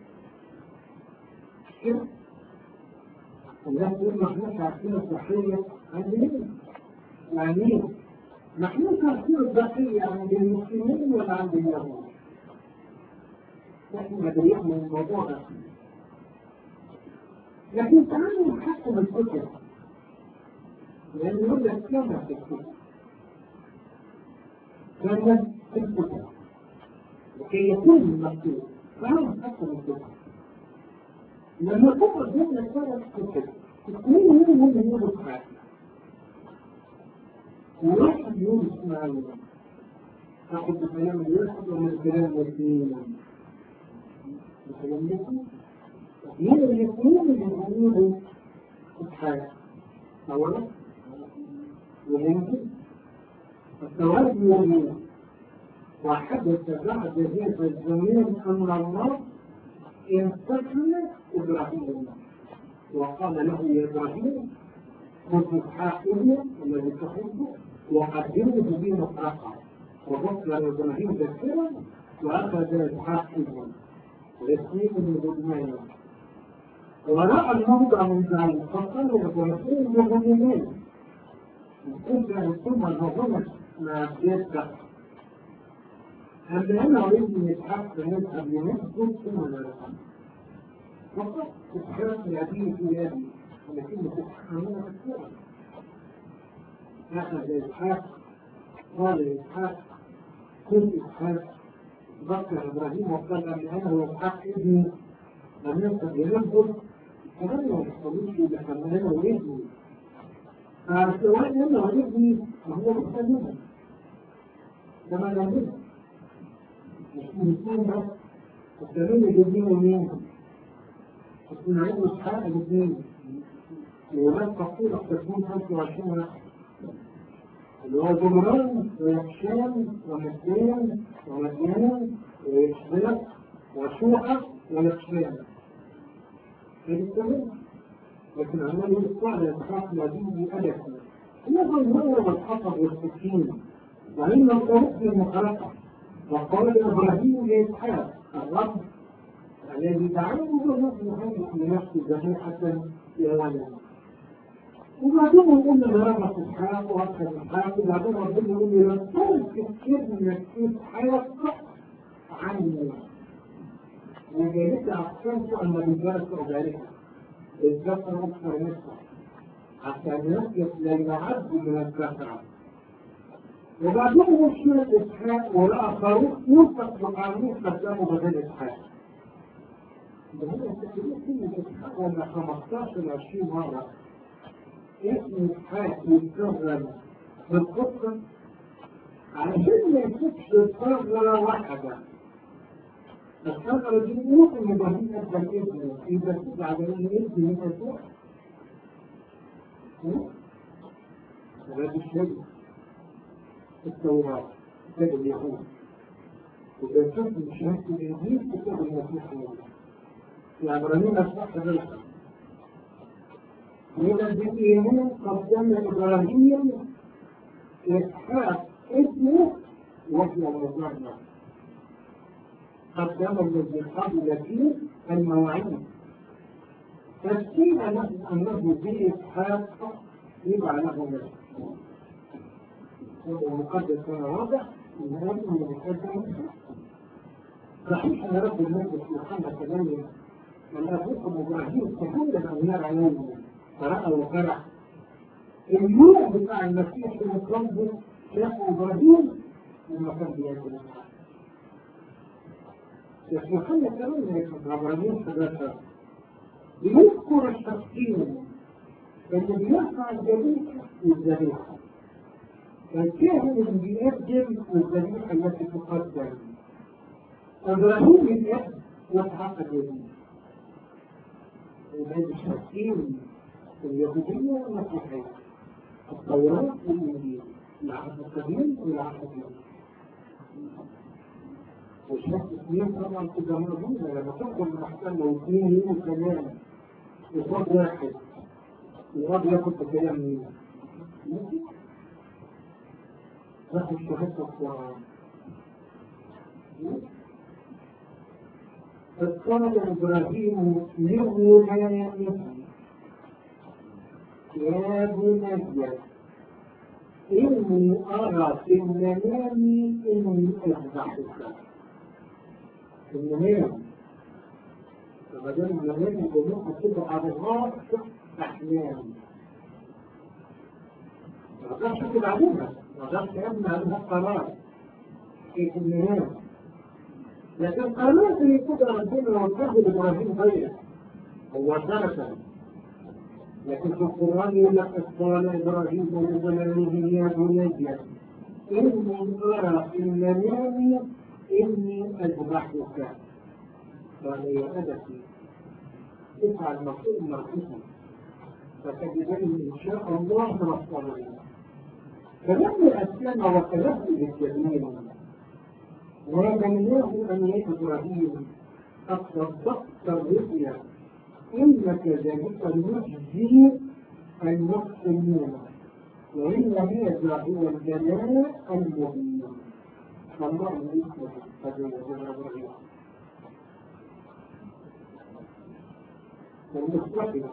كده الناس تقول ما احناش عارفين الضحية عند مين يعني ايه؟ ما احناش عارفين الضحية عند المسلمين ولا عند اليهود احنا مدريين من الموضوع ده لكن تعالوا نحكم الكتب لأن يقول لك كما في الكتب كما في الكتب لكي يكون مكتوب تعالوا نحكم الكتب لما تقرأ جملة ثلاث كتب اثنين منهم هم يقولوا اسماعيل وواحد يقول اسماعيل تاخد بكلام الواحد ولا الكلام الاثنين بكلام الاثنين من الاثنين اللي يقولوا اسحاق اولا ويمكن التوازي يمين وحدث بعد هذا الزمان ان الله امتحن ابراهيم وقال له يا ابراهيم خذ اسحاق الذي تحبه وقدمه به مفرقا وبصر ابراهيم ذكرا واخذ اسحاق ابنه ويسليم من غدمان ورأى الموضع من ذلك فقال ويقول بغنيين كنت ثم الرجل ما يبدأ أما أنا أريد أن يتحق نذهب لنسجد ثم نرحم فقط إسحاق يديه في يدي ولكن تتحملها كثيرا أخذ إسحاق قال إسحاق كنت إسحاق ذكر إبراهيم وقال أن أنا إسحاق ابني لم يكن ينبذ كمان ما يحصلوش لما أنا وابني فسواء أنا وابني فهو مختلف كما لم مش الاثنين بس التمرين يجيبين مين؟ اسماعيل واسحاق الاثنين وولاد فقيرة تكون 25 واحد اللي هو جمران ويكشان ومدين ومدين ويشبك وشوحة ويكشان هذه لكن عمال يطلع لإسحاق نبيه ألف يظل هو والحطب والسكين وإن الطرق المخلقة وقال إبراهيم لإسحاق الرب الذي دعاه له يهيئ لنفسه ذبيحة يوما وبعدين يقول لي رب اسحاق واكثر اسحاق وبعدين ربنا يقول لي لا تذكر اسحاق عني وجالس اقسمت ان بذلك ذلك الذكر اكثر نفسه حتى يثبت لين عبد من الكثره وبعدين مشكلة إسحاق والآخرون يوثق بقانون قدامه بدل إسحاق. ده هو التكليف كلمة إسحاق ولا 15 20 مرة اسم إسحاق يتكرر في القصة علشان ما يكونش ثغرة واحدة. الثغرة دي ممكن يبقى فيها أفضل اسمه إذا كنت على إن اسم من يسوع. هذا الشيء التوراة كتاب اليهود وإذا شفت شهادة الإنجيل كتاب المسيح في عبرانيين أصبح ذلك من الإيمان قدم إبراهيم إسحاق اسمه وهو مجرد قدم الذي قبل فيه المواعيد تفسير له أنه بإسحاق يبقى له نفسه المقدس كان واضح ان هذا المقدم صحيح ان رب المجلس محمد تبين ان ابوكم ابراهيم تكلم عن نار عيونه فراى وفرح اليوم بتاع المسيح في قلبه شاف ابراهيم لما كان بياكل شيخ محمد كمان يكتب ابراهيم ثلاثه بيذكر الشخصين اللي بيرفع الذبيحه والذبيحه الكاهن اللي بيقدم الذبيحة التي تقدم إبراهيم الأب يسحق اليمين وهذا الشخصين اليهودية والمسيحية التوراة والإنجيل العهد القديم والعهد الجديد والشخص اثنين طبعا تبقى موجودة لما تدخل المحكمة واثنين يوم كمان يصاب واحد يقعد ياخد بكلام مين؟ ناخد شهادة القرآن إذ قال إبراهيم لغلامه يا بني إني أرى في المنام إني أذبحك في المنام فما دام المنام يبقى ممكن تبقى على الراس أحلام ما تقدرش تكتب عليها ما تقدرش تبني عليها قرار في المنام لكن قانون في كده ربنا وجهه لابراهيم غير هو درسا لكن في القران يقول لك قال ابراهيم لبنيه يا بني اني ارى في المنام اني اذبحك قال يا ابتي افعل ما تؤمر به فتجدني ان شاء الله من الصالحين فلما اسلم وكلمه بالجميل وبنياه أن إبراهيم قد صدقت الرؤيا إنك ذلك نجزي المحسنين وإن هذا هو الجلال المبين الله يسلم هذا إبراهيم المستقبل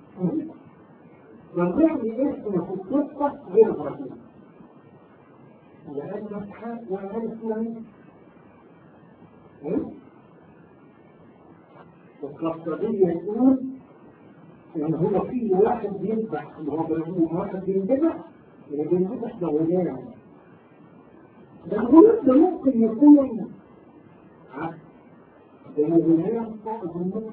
والله اسمه في القصة غير إبراهيم لأن إسحاق وأنت القصدية يقول إن هو في واحد بيذبح اللي هو ابراهيم واحد بيذبح اللي بيذبح ده غلام ده الغلام ده ممكن يكون عبد ده الغلام صاحب الموت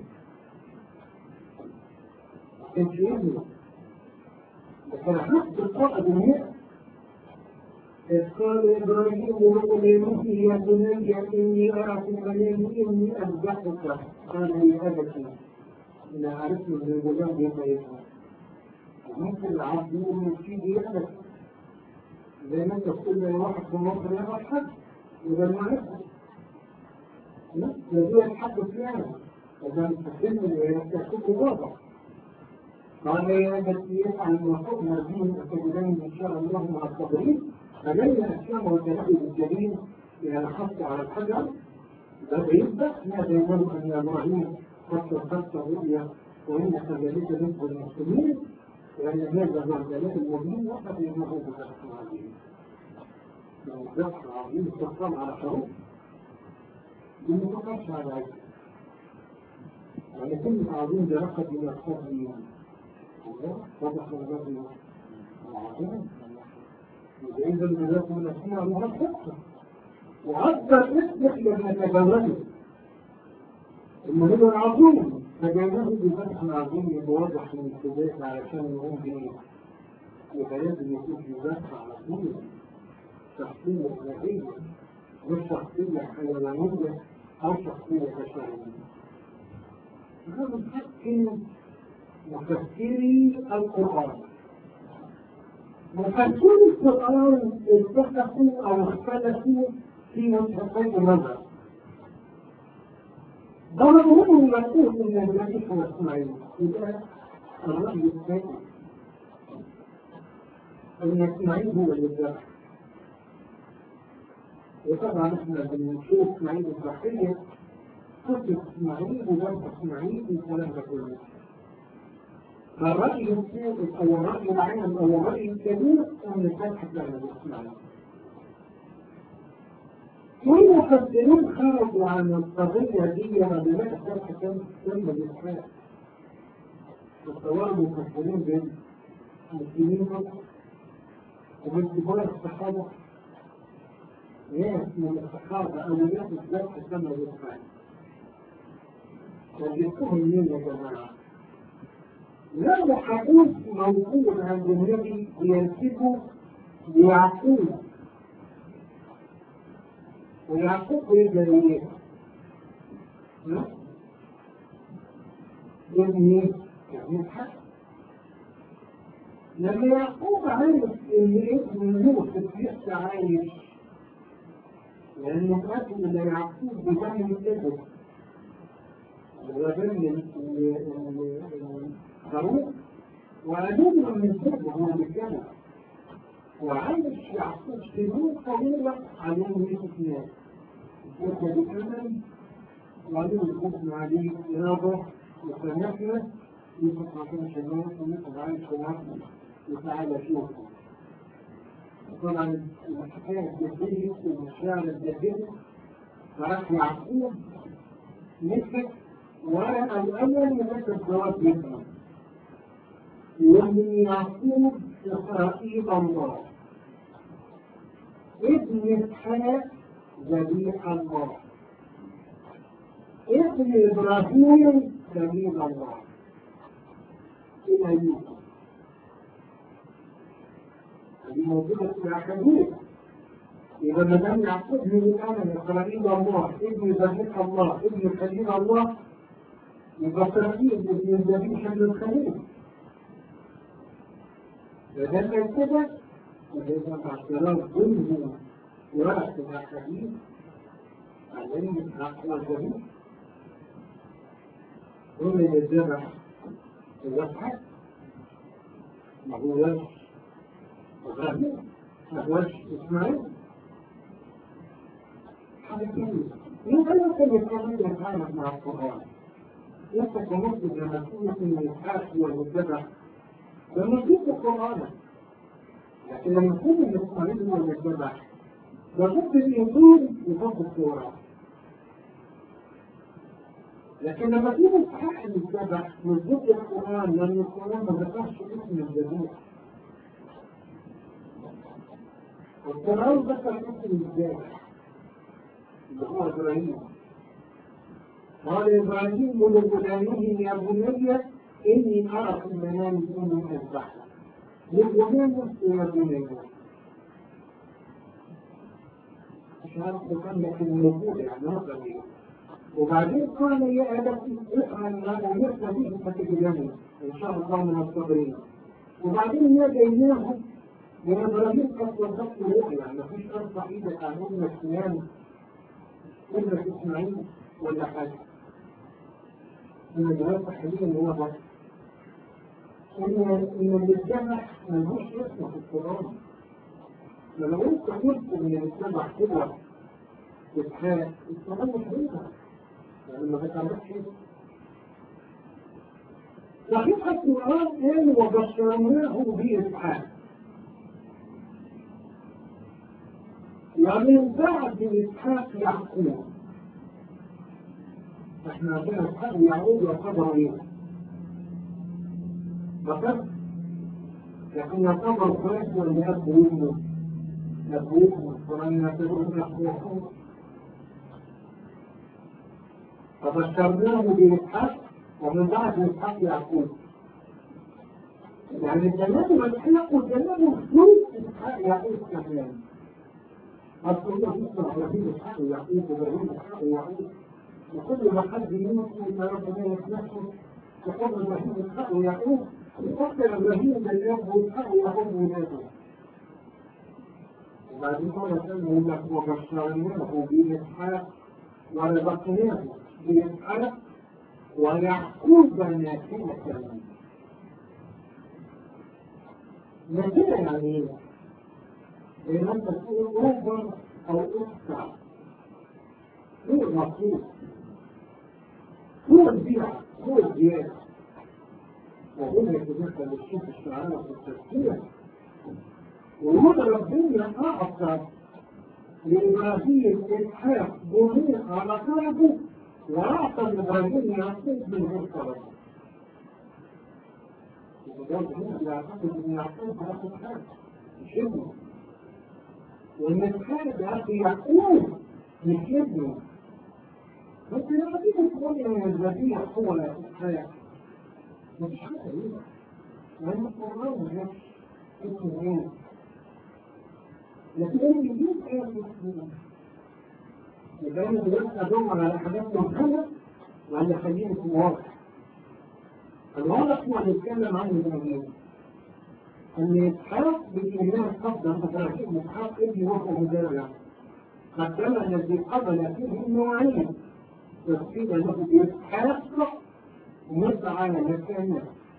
كانش ابنه ده كان عبد صاحب الموت إذ قال إبراهيم لابنه يا بني إني أرى في المنام إني أذبحك قال يا أبتي إن عرفت من الغلام بما يفعل ممكن العبد يقول في يدك زي ما انت بتقول لي واحد في مصر يا حد يبقى المعرفة لا ده دي الحد يعني إذا تسلم ويستحق واضح قال يا التي يفعل المفروض مرجين تجدين ان شاء الله مع الصابرين فلما اسلمه الجليل الجليل الى الحث على الحجر ده بيبدا ماذا يقول ان ابراهيم قد صدقت الرؤيا وان كذلك نصف المسلمين لان هذا هو الدليل المبين وقد انه بفتح عظيم لو فتح عظيم استقام على حروف بمتقاش على عيد يعني كلمة عظيم ده لقب من الصبر واضح الرجل العظيم إذا البلاد من الأسماء المرتبة وأكثر اسم احنا بنتجاوزه المهم العظيم تجاوزه بفتح العظيم يبقى واضح من الابتداء علشان يقوم بيه يبقى لازم يكون في فتح على طول شخصية إلهية مش شخصية حيوانية أو شخصية بشرية هذا الحق مفسري القرآن مفسري القرآن اتفقوا أو اختلفوا في وجهتين نظر بعضهم يقول إن الملك هو إسماعيل إذا الرأي الثاني أن إسماعيل هو اللي ذبح وطبعا احنا بنشوف إسماعيل الضحية قصة إسماعيل وذبح إسماعيل والكلام ده كله فالرأي الثالث أو الرأي العام أو الرأي الكبير أن الفتح كان الإسماعيل كل مفسرين خرجوا عن القضية دي وبدأت الفتح كان تم الإسماعيل وصور مفسرين بين المسلمين ومن كبار الصحابة ناس من الصحابة أولياء الفتح تم الإسماعيل وجدتهم منين يا جماعة؟ لا حديث موجود عند النبي ينسبه ليعقوب ويعقوب يقدر ايه؟ ابني يعني الحق لما يعقوب عرف ان ابن يوسف لسه عايش لانه قتل الى يعقوب بدم الابن ودم الخروف وأدوم من سبب هو الجنة وعايش يعقوب سنين طويلة عليه الاثنين يبقى بكمل وعليه الحكم عليه إرادة وسمحنا يوسف عشان شمال ويوسف عايش في مصر وتعالى شوفه طبعا الحكاية الجدية والمشاعر الجدية فراح يعقوب مسك ورقة الأول يمسك جواب منه ومن يعقوب إسرائيل الله ابن إسحاق ذبيح الله ابن إبراهيم ذبيح الله إلى يوسف هذه موجودة في الأحاديث إذا ما دام يعقوب من الآن إسرائيل الله ابن ذبيح الله ابن خليل الله يبقى إسرائيل ابن ذبيح ابن الخليل فدل كده وإذا اعتراف ضمن ورثة الأحاديث علم الحق والجميع ضمن الذبح الذبح ما هوش إبراهيم ما هوش إسماعيل حاجة ثانية يبقى يمكن يتكلم يتعامل مع القرآن انت كمسلم لما تكون في الحاكي والمتبع لما تجيب القرآن لكن لما تكون الإسماعيل هو المتبع لابد الإنجيل يحط التوراة لكن لما تيجي الصحيح المتبع مش ضد القرآن لأن القرآن ما ذكرش اسم الذبيح القرآن ذكر اسم الذبيح اللي هو إبراهيم قال إبراهيم لغلامه يا بني إني أرى في المنام أني أذبحك لغلامه يا بني مش عارف تكمل النبوة يعني هذا وبعدين قال يا أبتي افعل ما أمرت به فتجدني إن شاء الله من الصابرين وبعدين يا جيناه من ابراهيم اصلا خط روحي يعني مفيش ارفع ايدك عن ابنك سنان ابنك اسماعيل ولا حاجه من الدراسه حاليا ان هو بس ان ان اللي اتذبح ملهوش اسم في القران فلو انت قلت ان اللي اتذبح كده اسحاق القران مش هينفع يعني ما بتعرفش صحيح القرآن قال وبشرناه بإسحاق ومن بعد إسحاق يعقوب احنا عندنا إسحاق ويعقوب يعتبروا إيه؟ بكر لكن يعتبر كويس ولا أب وأمه أب وأمه ومن يعتبرون أخوه فبشرناه بإسحاق ومن بعد إسحاق يعقوب يعني جنبه إسحاق وجنبه فلوس إسحاق يعقوب كمان أصل الله يسمع إبراهيم إسحاق ويعقوب وإبراهيم إسحاق ويعقوب وكل ما حد يموت إلا ربنا يسمحه يقول إبراهيم إسحاق ويعقوب يفكر إبراهيم بالأب وإسحاق ويعقوب ولاده وبعدين هو يقول لك وبشرناه بإسحاق ورزقناه بإسحاق ويعقوب نافلة نافلة يعني ايه؟ لأن أنت تقول أوفر أو أكثر هو المطلوب هو البيع هو الزيادة وهنا يتدخل الشيخ الشعراء في التفسير وهنا ربنا أعطى لإبراهيم إسحاق بني على طلبه وأعطى إبراهيم يعقوب من غير طلب. وده يعتقد إن يعقوب هياخد حاجة مش ابنه. وإن إسحاق ده أخي يعقوب مش ابنه. بس لما تيجي تقول إن الذبيح هو إسحاق مش حاجة إيه؟ لأن القرآن مش اسمه إيه؟ لكن اللي يجيب إيه اسمه يبقى انا دلوقتي ادور على حاجات مهمه ولا خليني في الواقع. الواقع هو اللي اتكلم عنه ابراهيم. ان اسحاق بالاله قبل ان ابراهيم اسحاق ابن وهو مزارع. قدم الذي قبل فيه النوعين. وقيل له باسحاق ومسعى مكانه.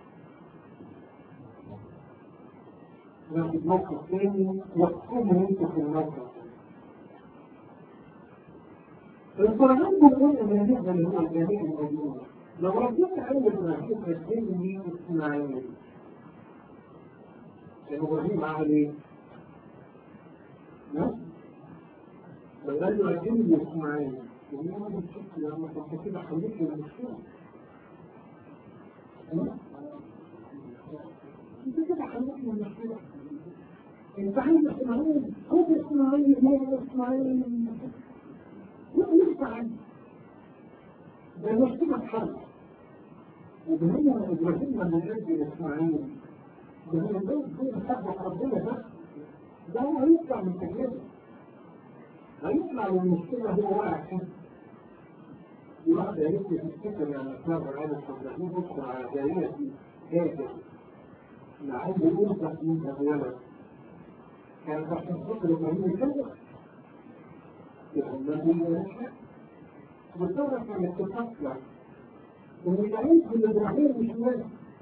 ناخد موقف ثاني واحكموا انتوا في الموقف. القرآن بيقول إن هذا اللي هو الجميع الموجود لو ربنا قال إبراهيم قدمني إسماعيل كان إبراهيم عمل إيه؟ لو قال له قدمني إسماعيل يقول له أنا مش لما كنت كده حليت لي المشكلة أنت كده حليت لي المشكلة أنت عايز إسماعيل خد إسماعيل هو إسماعيل يفتح عنه ده مشكلة حل وبهنا إبراهيم لما يجي إسماعيل ده من البيت دي حق ربنا ده ده هو هيطلع من تجربة هيطلع من المشكلة هو واقع فيها الواحد يمكن يفتكر يعني أسباب العالم إبراهيم يدخل على جارية هاجر لعل يقول تحديد الولد كان تحت فكر إبراهيم يكلم الذي بتعرف عن التفكر ان العيد من ابراهيم مش ماشي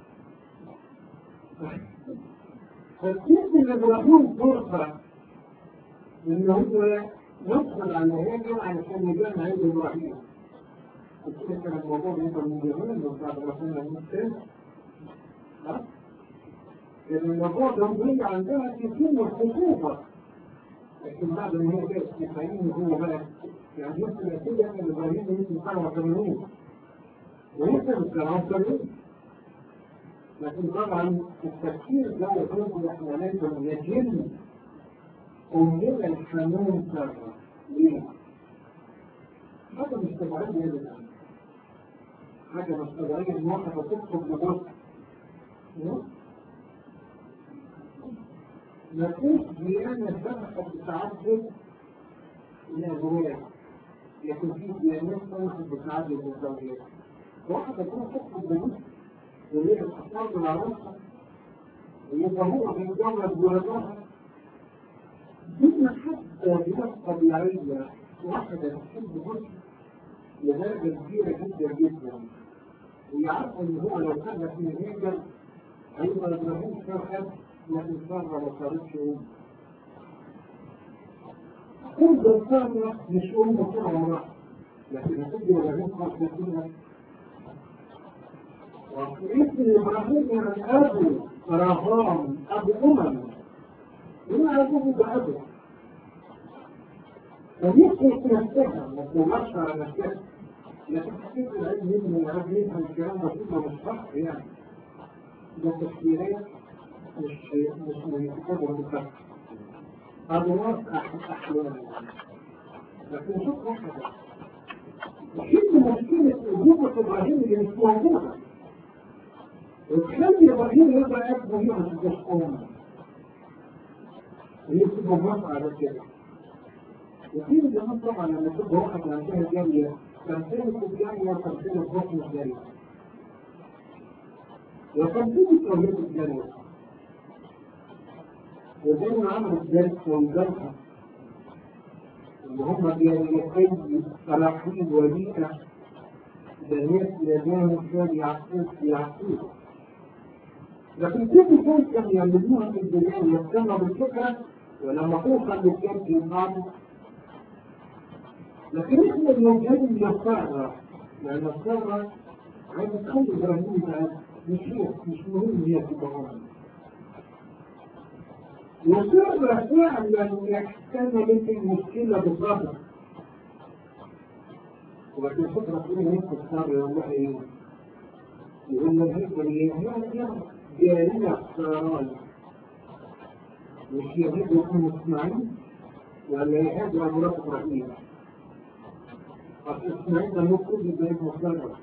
فكيف ان ابراهيم فرصه ان هو يدخل على هاجر علشان يجمع عيد ابراهيم كده كان الموضوع يبقى من زمان من بعد ما كنا نتكلم ها؟ لان الموضوع ده بيجي عندنا كتير من الخصوصه لكن بعد ما هي جت تسعين هو بقى يعني يمكن كده ان ابراهيم يمكن 87 ويمكن 87 لكن طبعا التفكير ده يكون احنا لازم يجن أمنا الحنون سرا ليه؟ حاجة مش طبيعية أبدا حاجة مش طبيعية إن واحدة تدخل لجزء مفيش ديانة سبقت بتعدد الأزواج لكن في ديانات سبقت بتعدد الزوجات واحدة تكون تدخل بنص وهي بتختار بالعروسة ويبقى هو بيتجوز ولدها دي حتى بناس طبيعية واحدة تحب جزء لدرجة كبيرة جدا جدا ويعرف ان هو لو كان في هيجر هيبقى ابراهيم فرحة لكن سارة ما صارتش ام كل سارة مش ام طول عمرها لكن هتبقى ابراهيم فرحة فيها واسم ابراهيم يعني ابو رهام ابو امم هنا ابوه بابوه فنفسه نفسها ما تدورش على نفسها لكن حسيت العلم منه يعرف يفهم الكلام ده كله مش صح يعني ده تفسيرات مش مش من الكتاب المفسر هذا واقع احلام لكن شوف واحدة وحيد مشكلة أبوة إبراهيم اللي مش موجودة وتخلي إبراهيم يبقى أبوه يعرف ده أمه هي بتبقى موافقة على كده وفي زمان طبعا لما تبقى واحد عندها جارية تمثيل الجارية وتمثيل الحكم الجارية وتمثيل توليد الجارية وزي ما عملوا الدرس والجرحى اللي هم جاريتين صلاحين وليئة بنات يدان شاد يعقوب يعقوب لكن كيف كان كانوا يعملوها في البداية يهتموا بالفكرة ولما توصل للكلب ينقعد لكن احنا بنجهز النصارى لان النصارى عايز تخلي ابراهيم ده مش هي مش مهم هي تبقى هون وصار فعلا يحتمل المشكلة بالضبط ولكن فترة طويلة نفس الصار والله ايه يقول لك هي هي جارية سراي مش يهود يكون اسماعيل ولا يهود مرات ابراهيم اسماعيل ده المفروض يبقى ابن سارة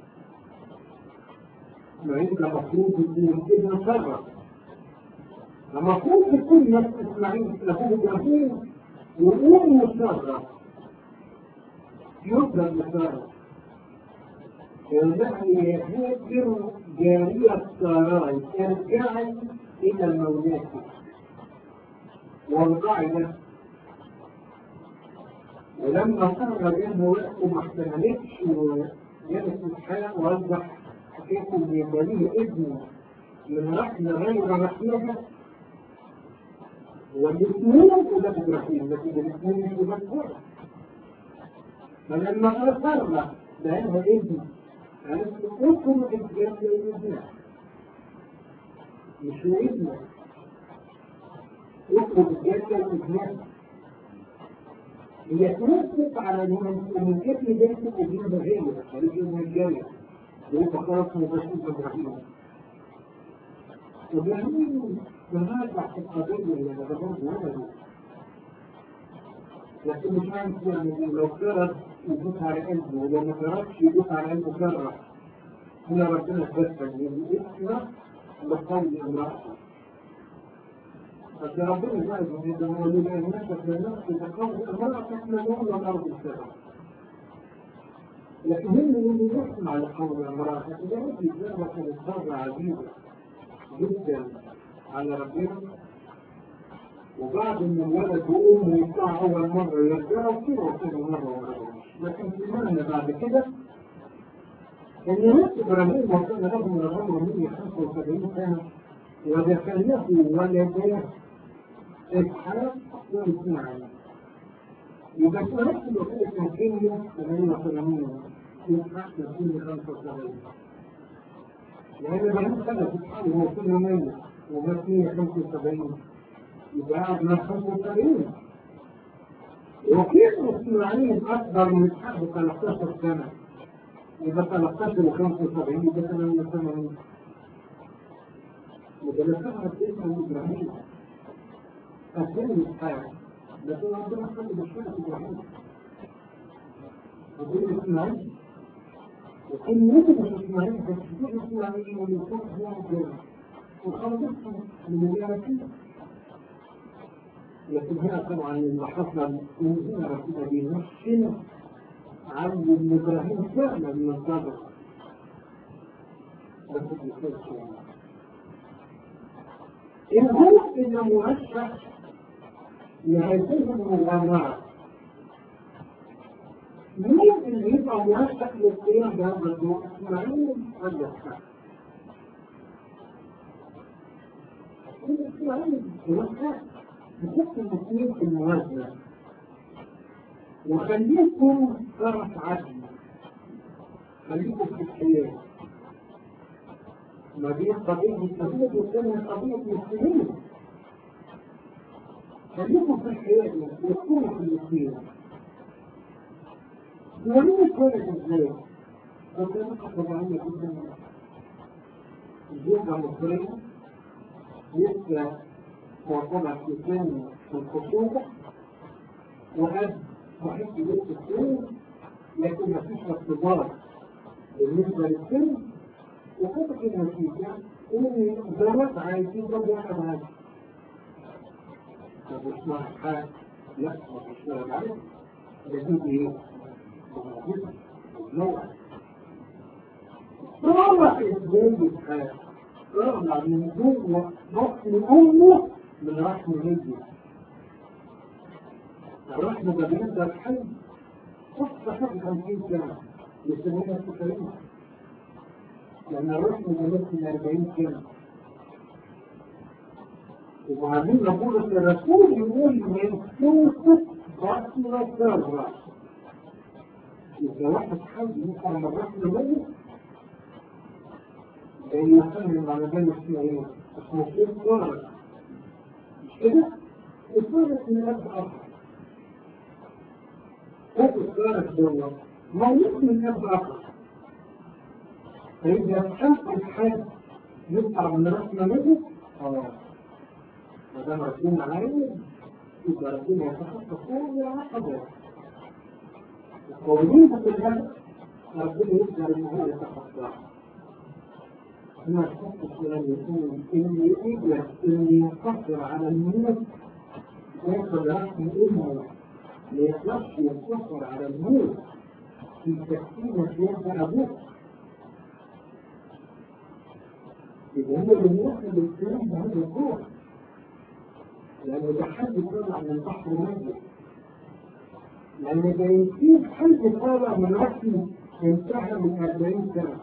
اسماعيل ده المفروض يكون ابن سارة المفروض يكون نفس اسماعيل له ابراهيم وام سارة يبقى ابن سارة الذي يهاجر جارية ساراي ارجعي إلى مولاتك وارضعي له ولما صار بينه وقت ما احتملتش وجابت اسحاق واصبح حكيت ان يبقى ليه ابن من رحمه غير رحمها والاثنين ولاد ابراهيم لكن الاثنين مش مذكورة فلما اصر بانه ابن قالت له اخرج الجنه لابنها مش لابنك اخرج الجنه لابنها هي تنصف على من ابن بنت ابن بهية خليج من الجاية ويبقى خلاص مباشر ابراهيم ابراهيم تراجع في القضية اللي ده برضه ولده لكن مش عارف يعني لو فرض يدوس على قلبه ولو ما فرضش يدوس على قلبه فرع هنا ربنا تبسم من اسمه لقول امرأته بس ربنا يعرف ان ده هو اللي نشأ من نفسه تقول امرأة احنا نقول الارض السبع لكن هم اللي يحكم على قول امرأة لذلك الإجابة كانت حاجة عجيبة جدا على ربنا وبعد ما الولد وامه يطلع اول مره يرجعوا كده وكده مره ورا لكن في المعنى بعد كده ان نفس ابراهيم وكان له من العمر 175 سنه ودخله ولده اسحاق واسماعيل يبقى في نفس الوقت كان كينيا 88 اسحاق كان 75 لان ابراهيم خلف اسحاق وهو كله 100 ومات 175 يبقى قاعد من 75 وكيف اسماعيل اكبر من اسحاق ب 13 سنه يبقى 13 و 75 يبقى 88 يبقى نفسها باسم ابراهيم أكلم إسحاق لكن ربنا خلي مشكلة إبراهيم ربنا إسماعيل وكل يوم مش إسماعيل بس في إسماعيل ويكون هو الجنة وخلص من اليابسين لكن هنا طبعا اللي حصل من هنا ربنا بيمثل عن ابن إبراهيم فعلا من الصدر بس بيكونش يعني الهدف انه مرشح يعيشوهم من الأنواع مين اللي يبقى مرشح للقيام بهذا الدور؟ إسماعيل ولا إسحاق؟ إسماعيل وإسحاق بحط الاثنين في الموازنة وخليكم طرف عدل خليكم في الحياة ما دي قضية التوحيد والثانية قضية المسلمين خليكم في الحياة وكونوا في الاثنين وليه كانت ازاي؟ وكانت طبيعية جدا الزوجة المصرية لسه معتبر في ثاني الخطوبة وقد صحيح بيت السن لكن ما فيش ارتباط بالنسبة للسن وكانت النتيجة إن الزواج عايزين زوج واحد عادي. طب مش مع حاجة لا ما فيش ولد عادي لازم إيه؟ نوع طلع إزاي الحياة طلع من جوه بطن أمه من رحم نجم الرحم ده بيبدأ الحي قصة حاجة 50 سنة يسمونها السكرية لأن الرحم ده ممكن 40 سنة وبعدين نقول الرسول يقول من سوسة بطن الذرة إذا واحد حي يطلع من الرحم ده لأن يسمى على بالي اسمه إيه؟ اسمه كيف ضرر مش كده؟ الضرر من أب أخر هذا الضرر دوت موجود من أب أخر فإذا كان الحد يطلع من رأسنا منه خلاص ما دام ربنا عايز يبقى ربنا يتخطى كل عقبة القوانين في الهدف ربنا يقدر إن هو يتخطاها هنا الخط السؤال يقول إن يقدر إن ينتصر على الموت وياخد رحم أمه ما يقدرش ينتصر على الموت في تكتيمة يد أبوه يبقى هو اللي يوصل للكلام بهذا الدور لأنه ده حد طالع من بحر ميت لأن ده يصيب حد طالع من رحم انتهى من 40 سنة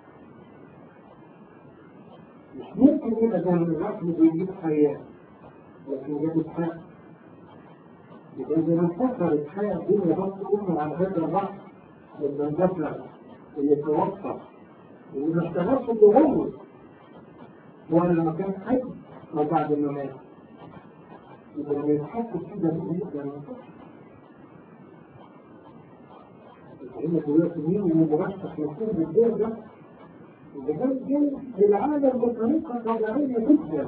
مش ممكن يبقى ده من الرحم بيجيب حياة لكن جاب حق يبقى إذا انتصرت حياة الدنيا بس أمه على هذا الرحم المندفع اللي توفى اللي ما اشتغلش بغيره هو لما كان حي وبعد ما مات يبقى لما يتحط كده يقدر ينتصر هنا دلوقتي مين اللي مرشح يكون بالدور ده؟ إذا كان جاي للعالم بطريقة طبيعية جدا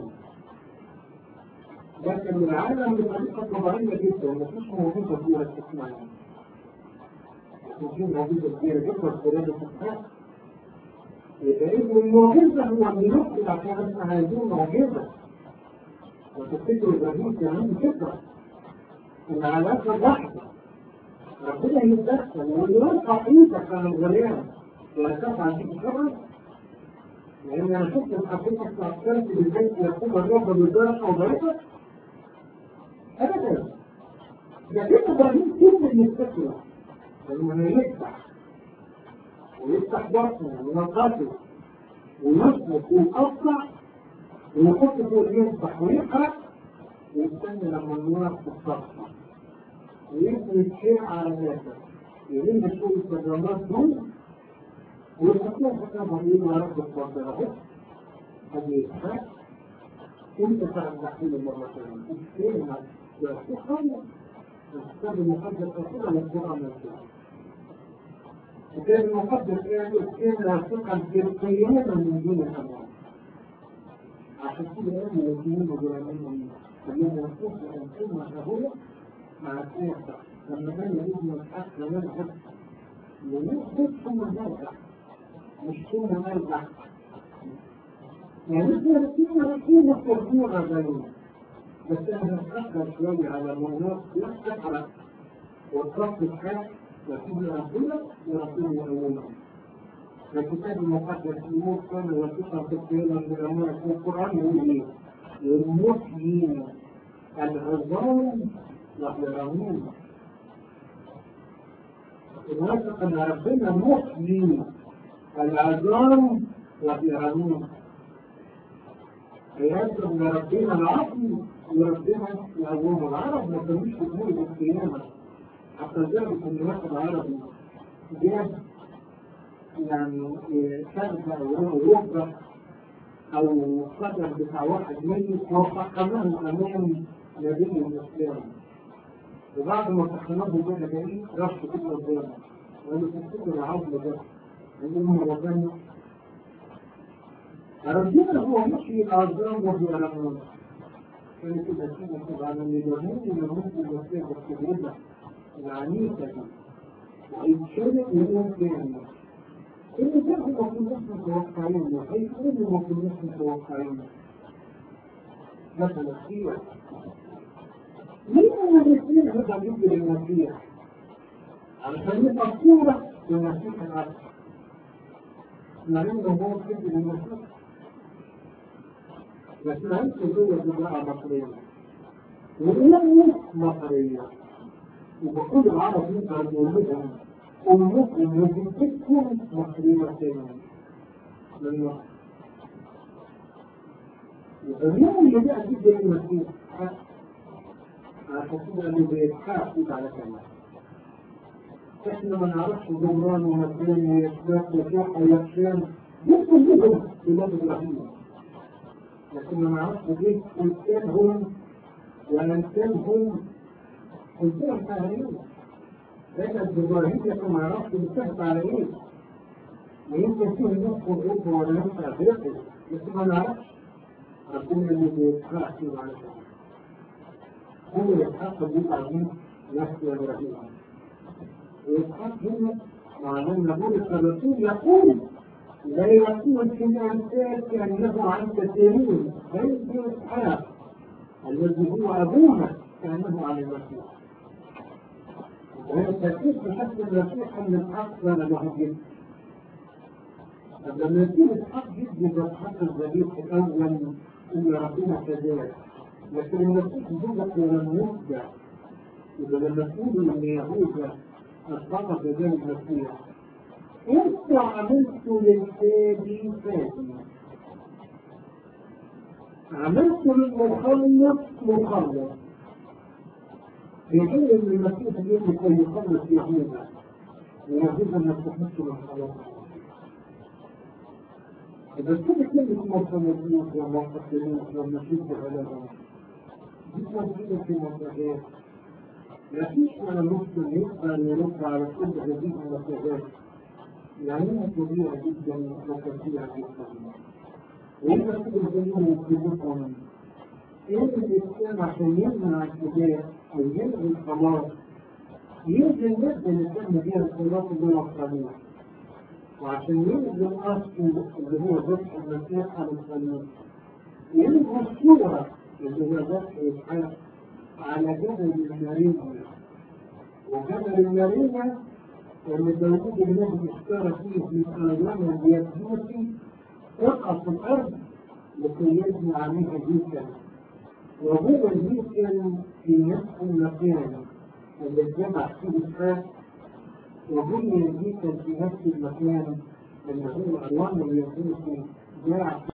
لكن العالم بطريقة طبيعية جدا مفيش موجودة فيها استثناء مفيش موجودة كبيرة جدا في رياضة الحياة يبقى إذن المعجزة هو اللي يدخل عشان احنا عايزين معجزة وتفتكروا إبراهيم كمان فكرة إن على أساس واحدة ربنا يتدخل ويرفع إيدك عن الغليان ولا تفعل فيك شرا لأن أنا شفت حضرتك تأثرت بالبيت يقوم الرب بالدرجة وضعيفة أبدا لكن إبراهيم كل اللي يفتكره لما يفتح ويفتح بطنه وينقصه ويصمت ويقطع ويحط فوق يفتح ويحرق ويستنى لما النار تتصفى ويثبت شيء على نفسه يلم شوية الجرامات دول ويحطوها في كتاب يقول يا رب اتفضل اهو هذه إسحاق انت تعرف تحويل مرة ثانية فين ما تخلص الكتاب المقدس أصلا والقرآن الكريم الكتاب المقدس يعمل إن ثقة بالقيامة من دون الأموال عشان كده قالوا يقولون بجرامين الذين يصدق أن كلمة هو مع السياسة لما كان ابن الحق يذهب ليأخذ ثم يرجع مش ثم يرجع يعني احنا فينا فينا تربية غنية بس احنا نتأخر شوية على مناط يحرق والضغط الحال وفيه أمثلة ورسول يقومها الكتاب المقدس يقول كان وثيقا في الكلام العلماء في القرآن يقول ايه؟ المحيي العظام ويرمون الواثق ان ربنا محيي العظام ويرمون فيذكر ان ربنا العقل وربنا يقوم العرب ما كانوش يقولوا بالقيامه حتى لدرجه ان واحد عربي جاب يعني شركه او ركبه او قدر بتاع واحد ميت وفحمه امام نبي الاسلام وبعد ما فحمه كده جاي رش كده قدامه وقال له تفتكر العظم ده يقول له ربنا ربنا هو مشي الأعظام وفي ألمون كانت النتيجة طبعا من اليهود اللي ممكن يصير بالتجربة العنيفة دي ويتشرق يوم تاني اللي ده ما كناش متوقعينه حيث اللي ما كناش متوقعينه مثلا خير مين من الاثنين هذا يجي للمسيح علشان يبقى صورة للمسيح الأكبر لأنه هو كده للمسيح لكن هل تزوج بامرأة مصرية وأمه مصرية وبكل العرب يقدر يقول لهم أمكم وجدتكم مصريتين من مصر اليوم اللي بقى جدا المسيح عشان كده اللي بيتحاسب على كلام احنا ما نعرفش جمران ومكان ويسبات وشوح ويكشان دول كلهم بلاد ابراهيم لكن ما نعرفش ليه انسانهم وننسانهم انسان فاهمين لكن ابراهيم لكن ما نعرفش بيتفق على ايه ويمكن فيه نصف الغرب ولا نصف افريقيا لكن ما نعرفش ربنا اللي بيتحاسب على كلام هو يتحقق بالعظيم نفسه ابراهيم ويتحط هنا معناه ان بولس الرسول يقول لا يكون في الانسان كانه عن كثيرين بل اسحاق الذي هو ابونا كانه عن المسيح ويستفيد في حق المسيح ان الحق كان له جد لما يكون الحق جد بالحق الذبيح الاول ان ربنا كذلك لكن المسيح جدك ولم يبدع إذا لما تقول إن يهوذا أصدق بذلك المسيح أنت عملت للفادي فادي عملت للمخلص مخلص في حين ان المسيح يقول كي يخلص يهوذا ويهوذا ما تحملش من خلاص إذا كنت كلمة مرتبطين ومعتقلين ومشيت بغلابهم دي موجودة في منتجات ما فيش من المسلم يقدر يرد على كل هذه المنتجات لأنها كبيرة جدا وكثيرة جدا وإذا كنت زيهم يكتبون إن الإسلام عشان يمنع الكتاب أو يلغي الخلاص يلغي المادة اللي كان بيها الخلاص اللي هو الصليب وعشان يلغي الأصل اللي هو ذبح المسيح على الصليب يلغي الصورة اللي هو ذبح إسحاق على جبل المارينا وجبل المارينا اللي داوود النبي اشترى فيه في آيام اليهودي وقع في الأرض لكي يبني عليها هيكل وهو الهيكل في نفس المكان اللي اتجمع فيه إسحاق وبني الهيكل في نفس المكان اللي هو أيام اليهودي جاء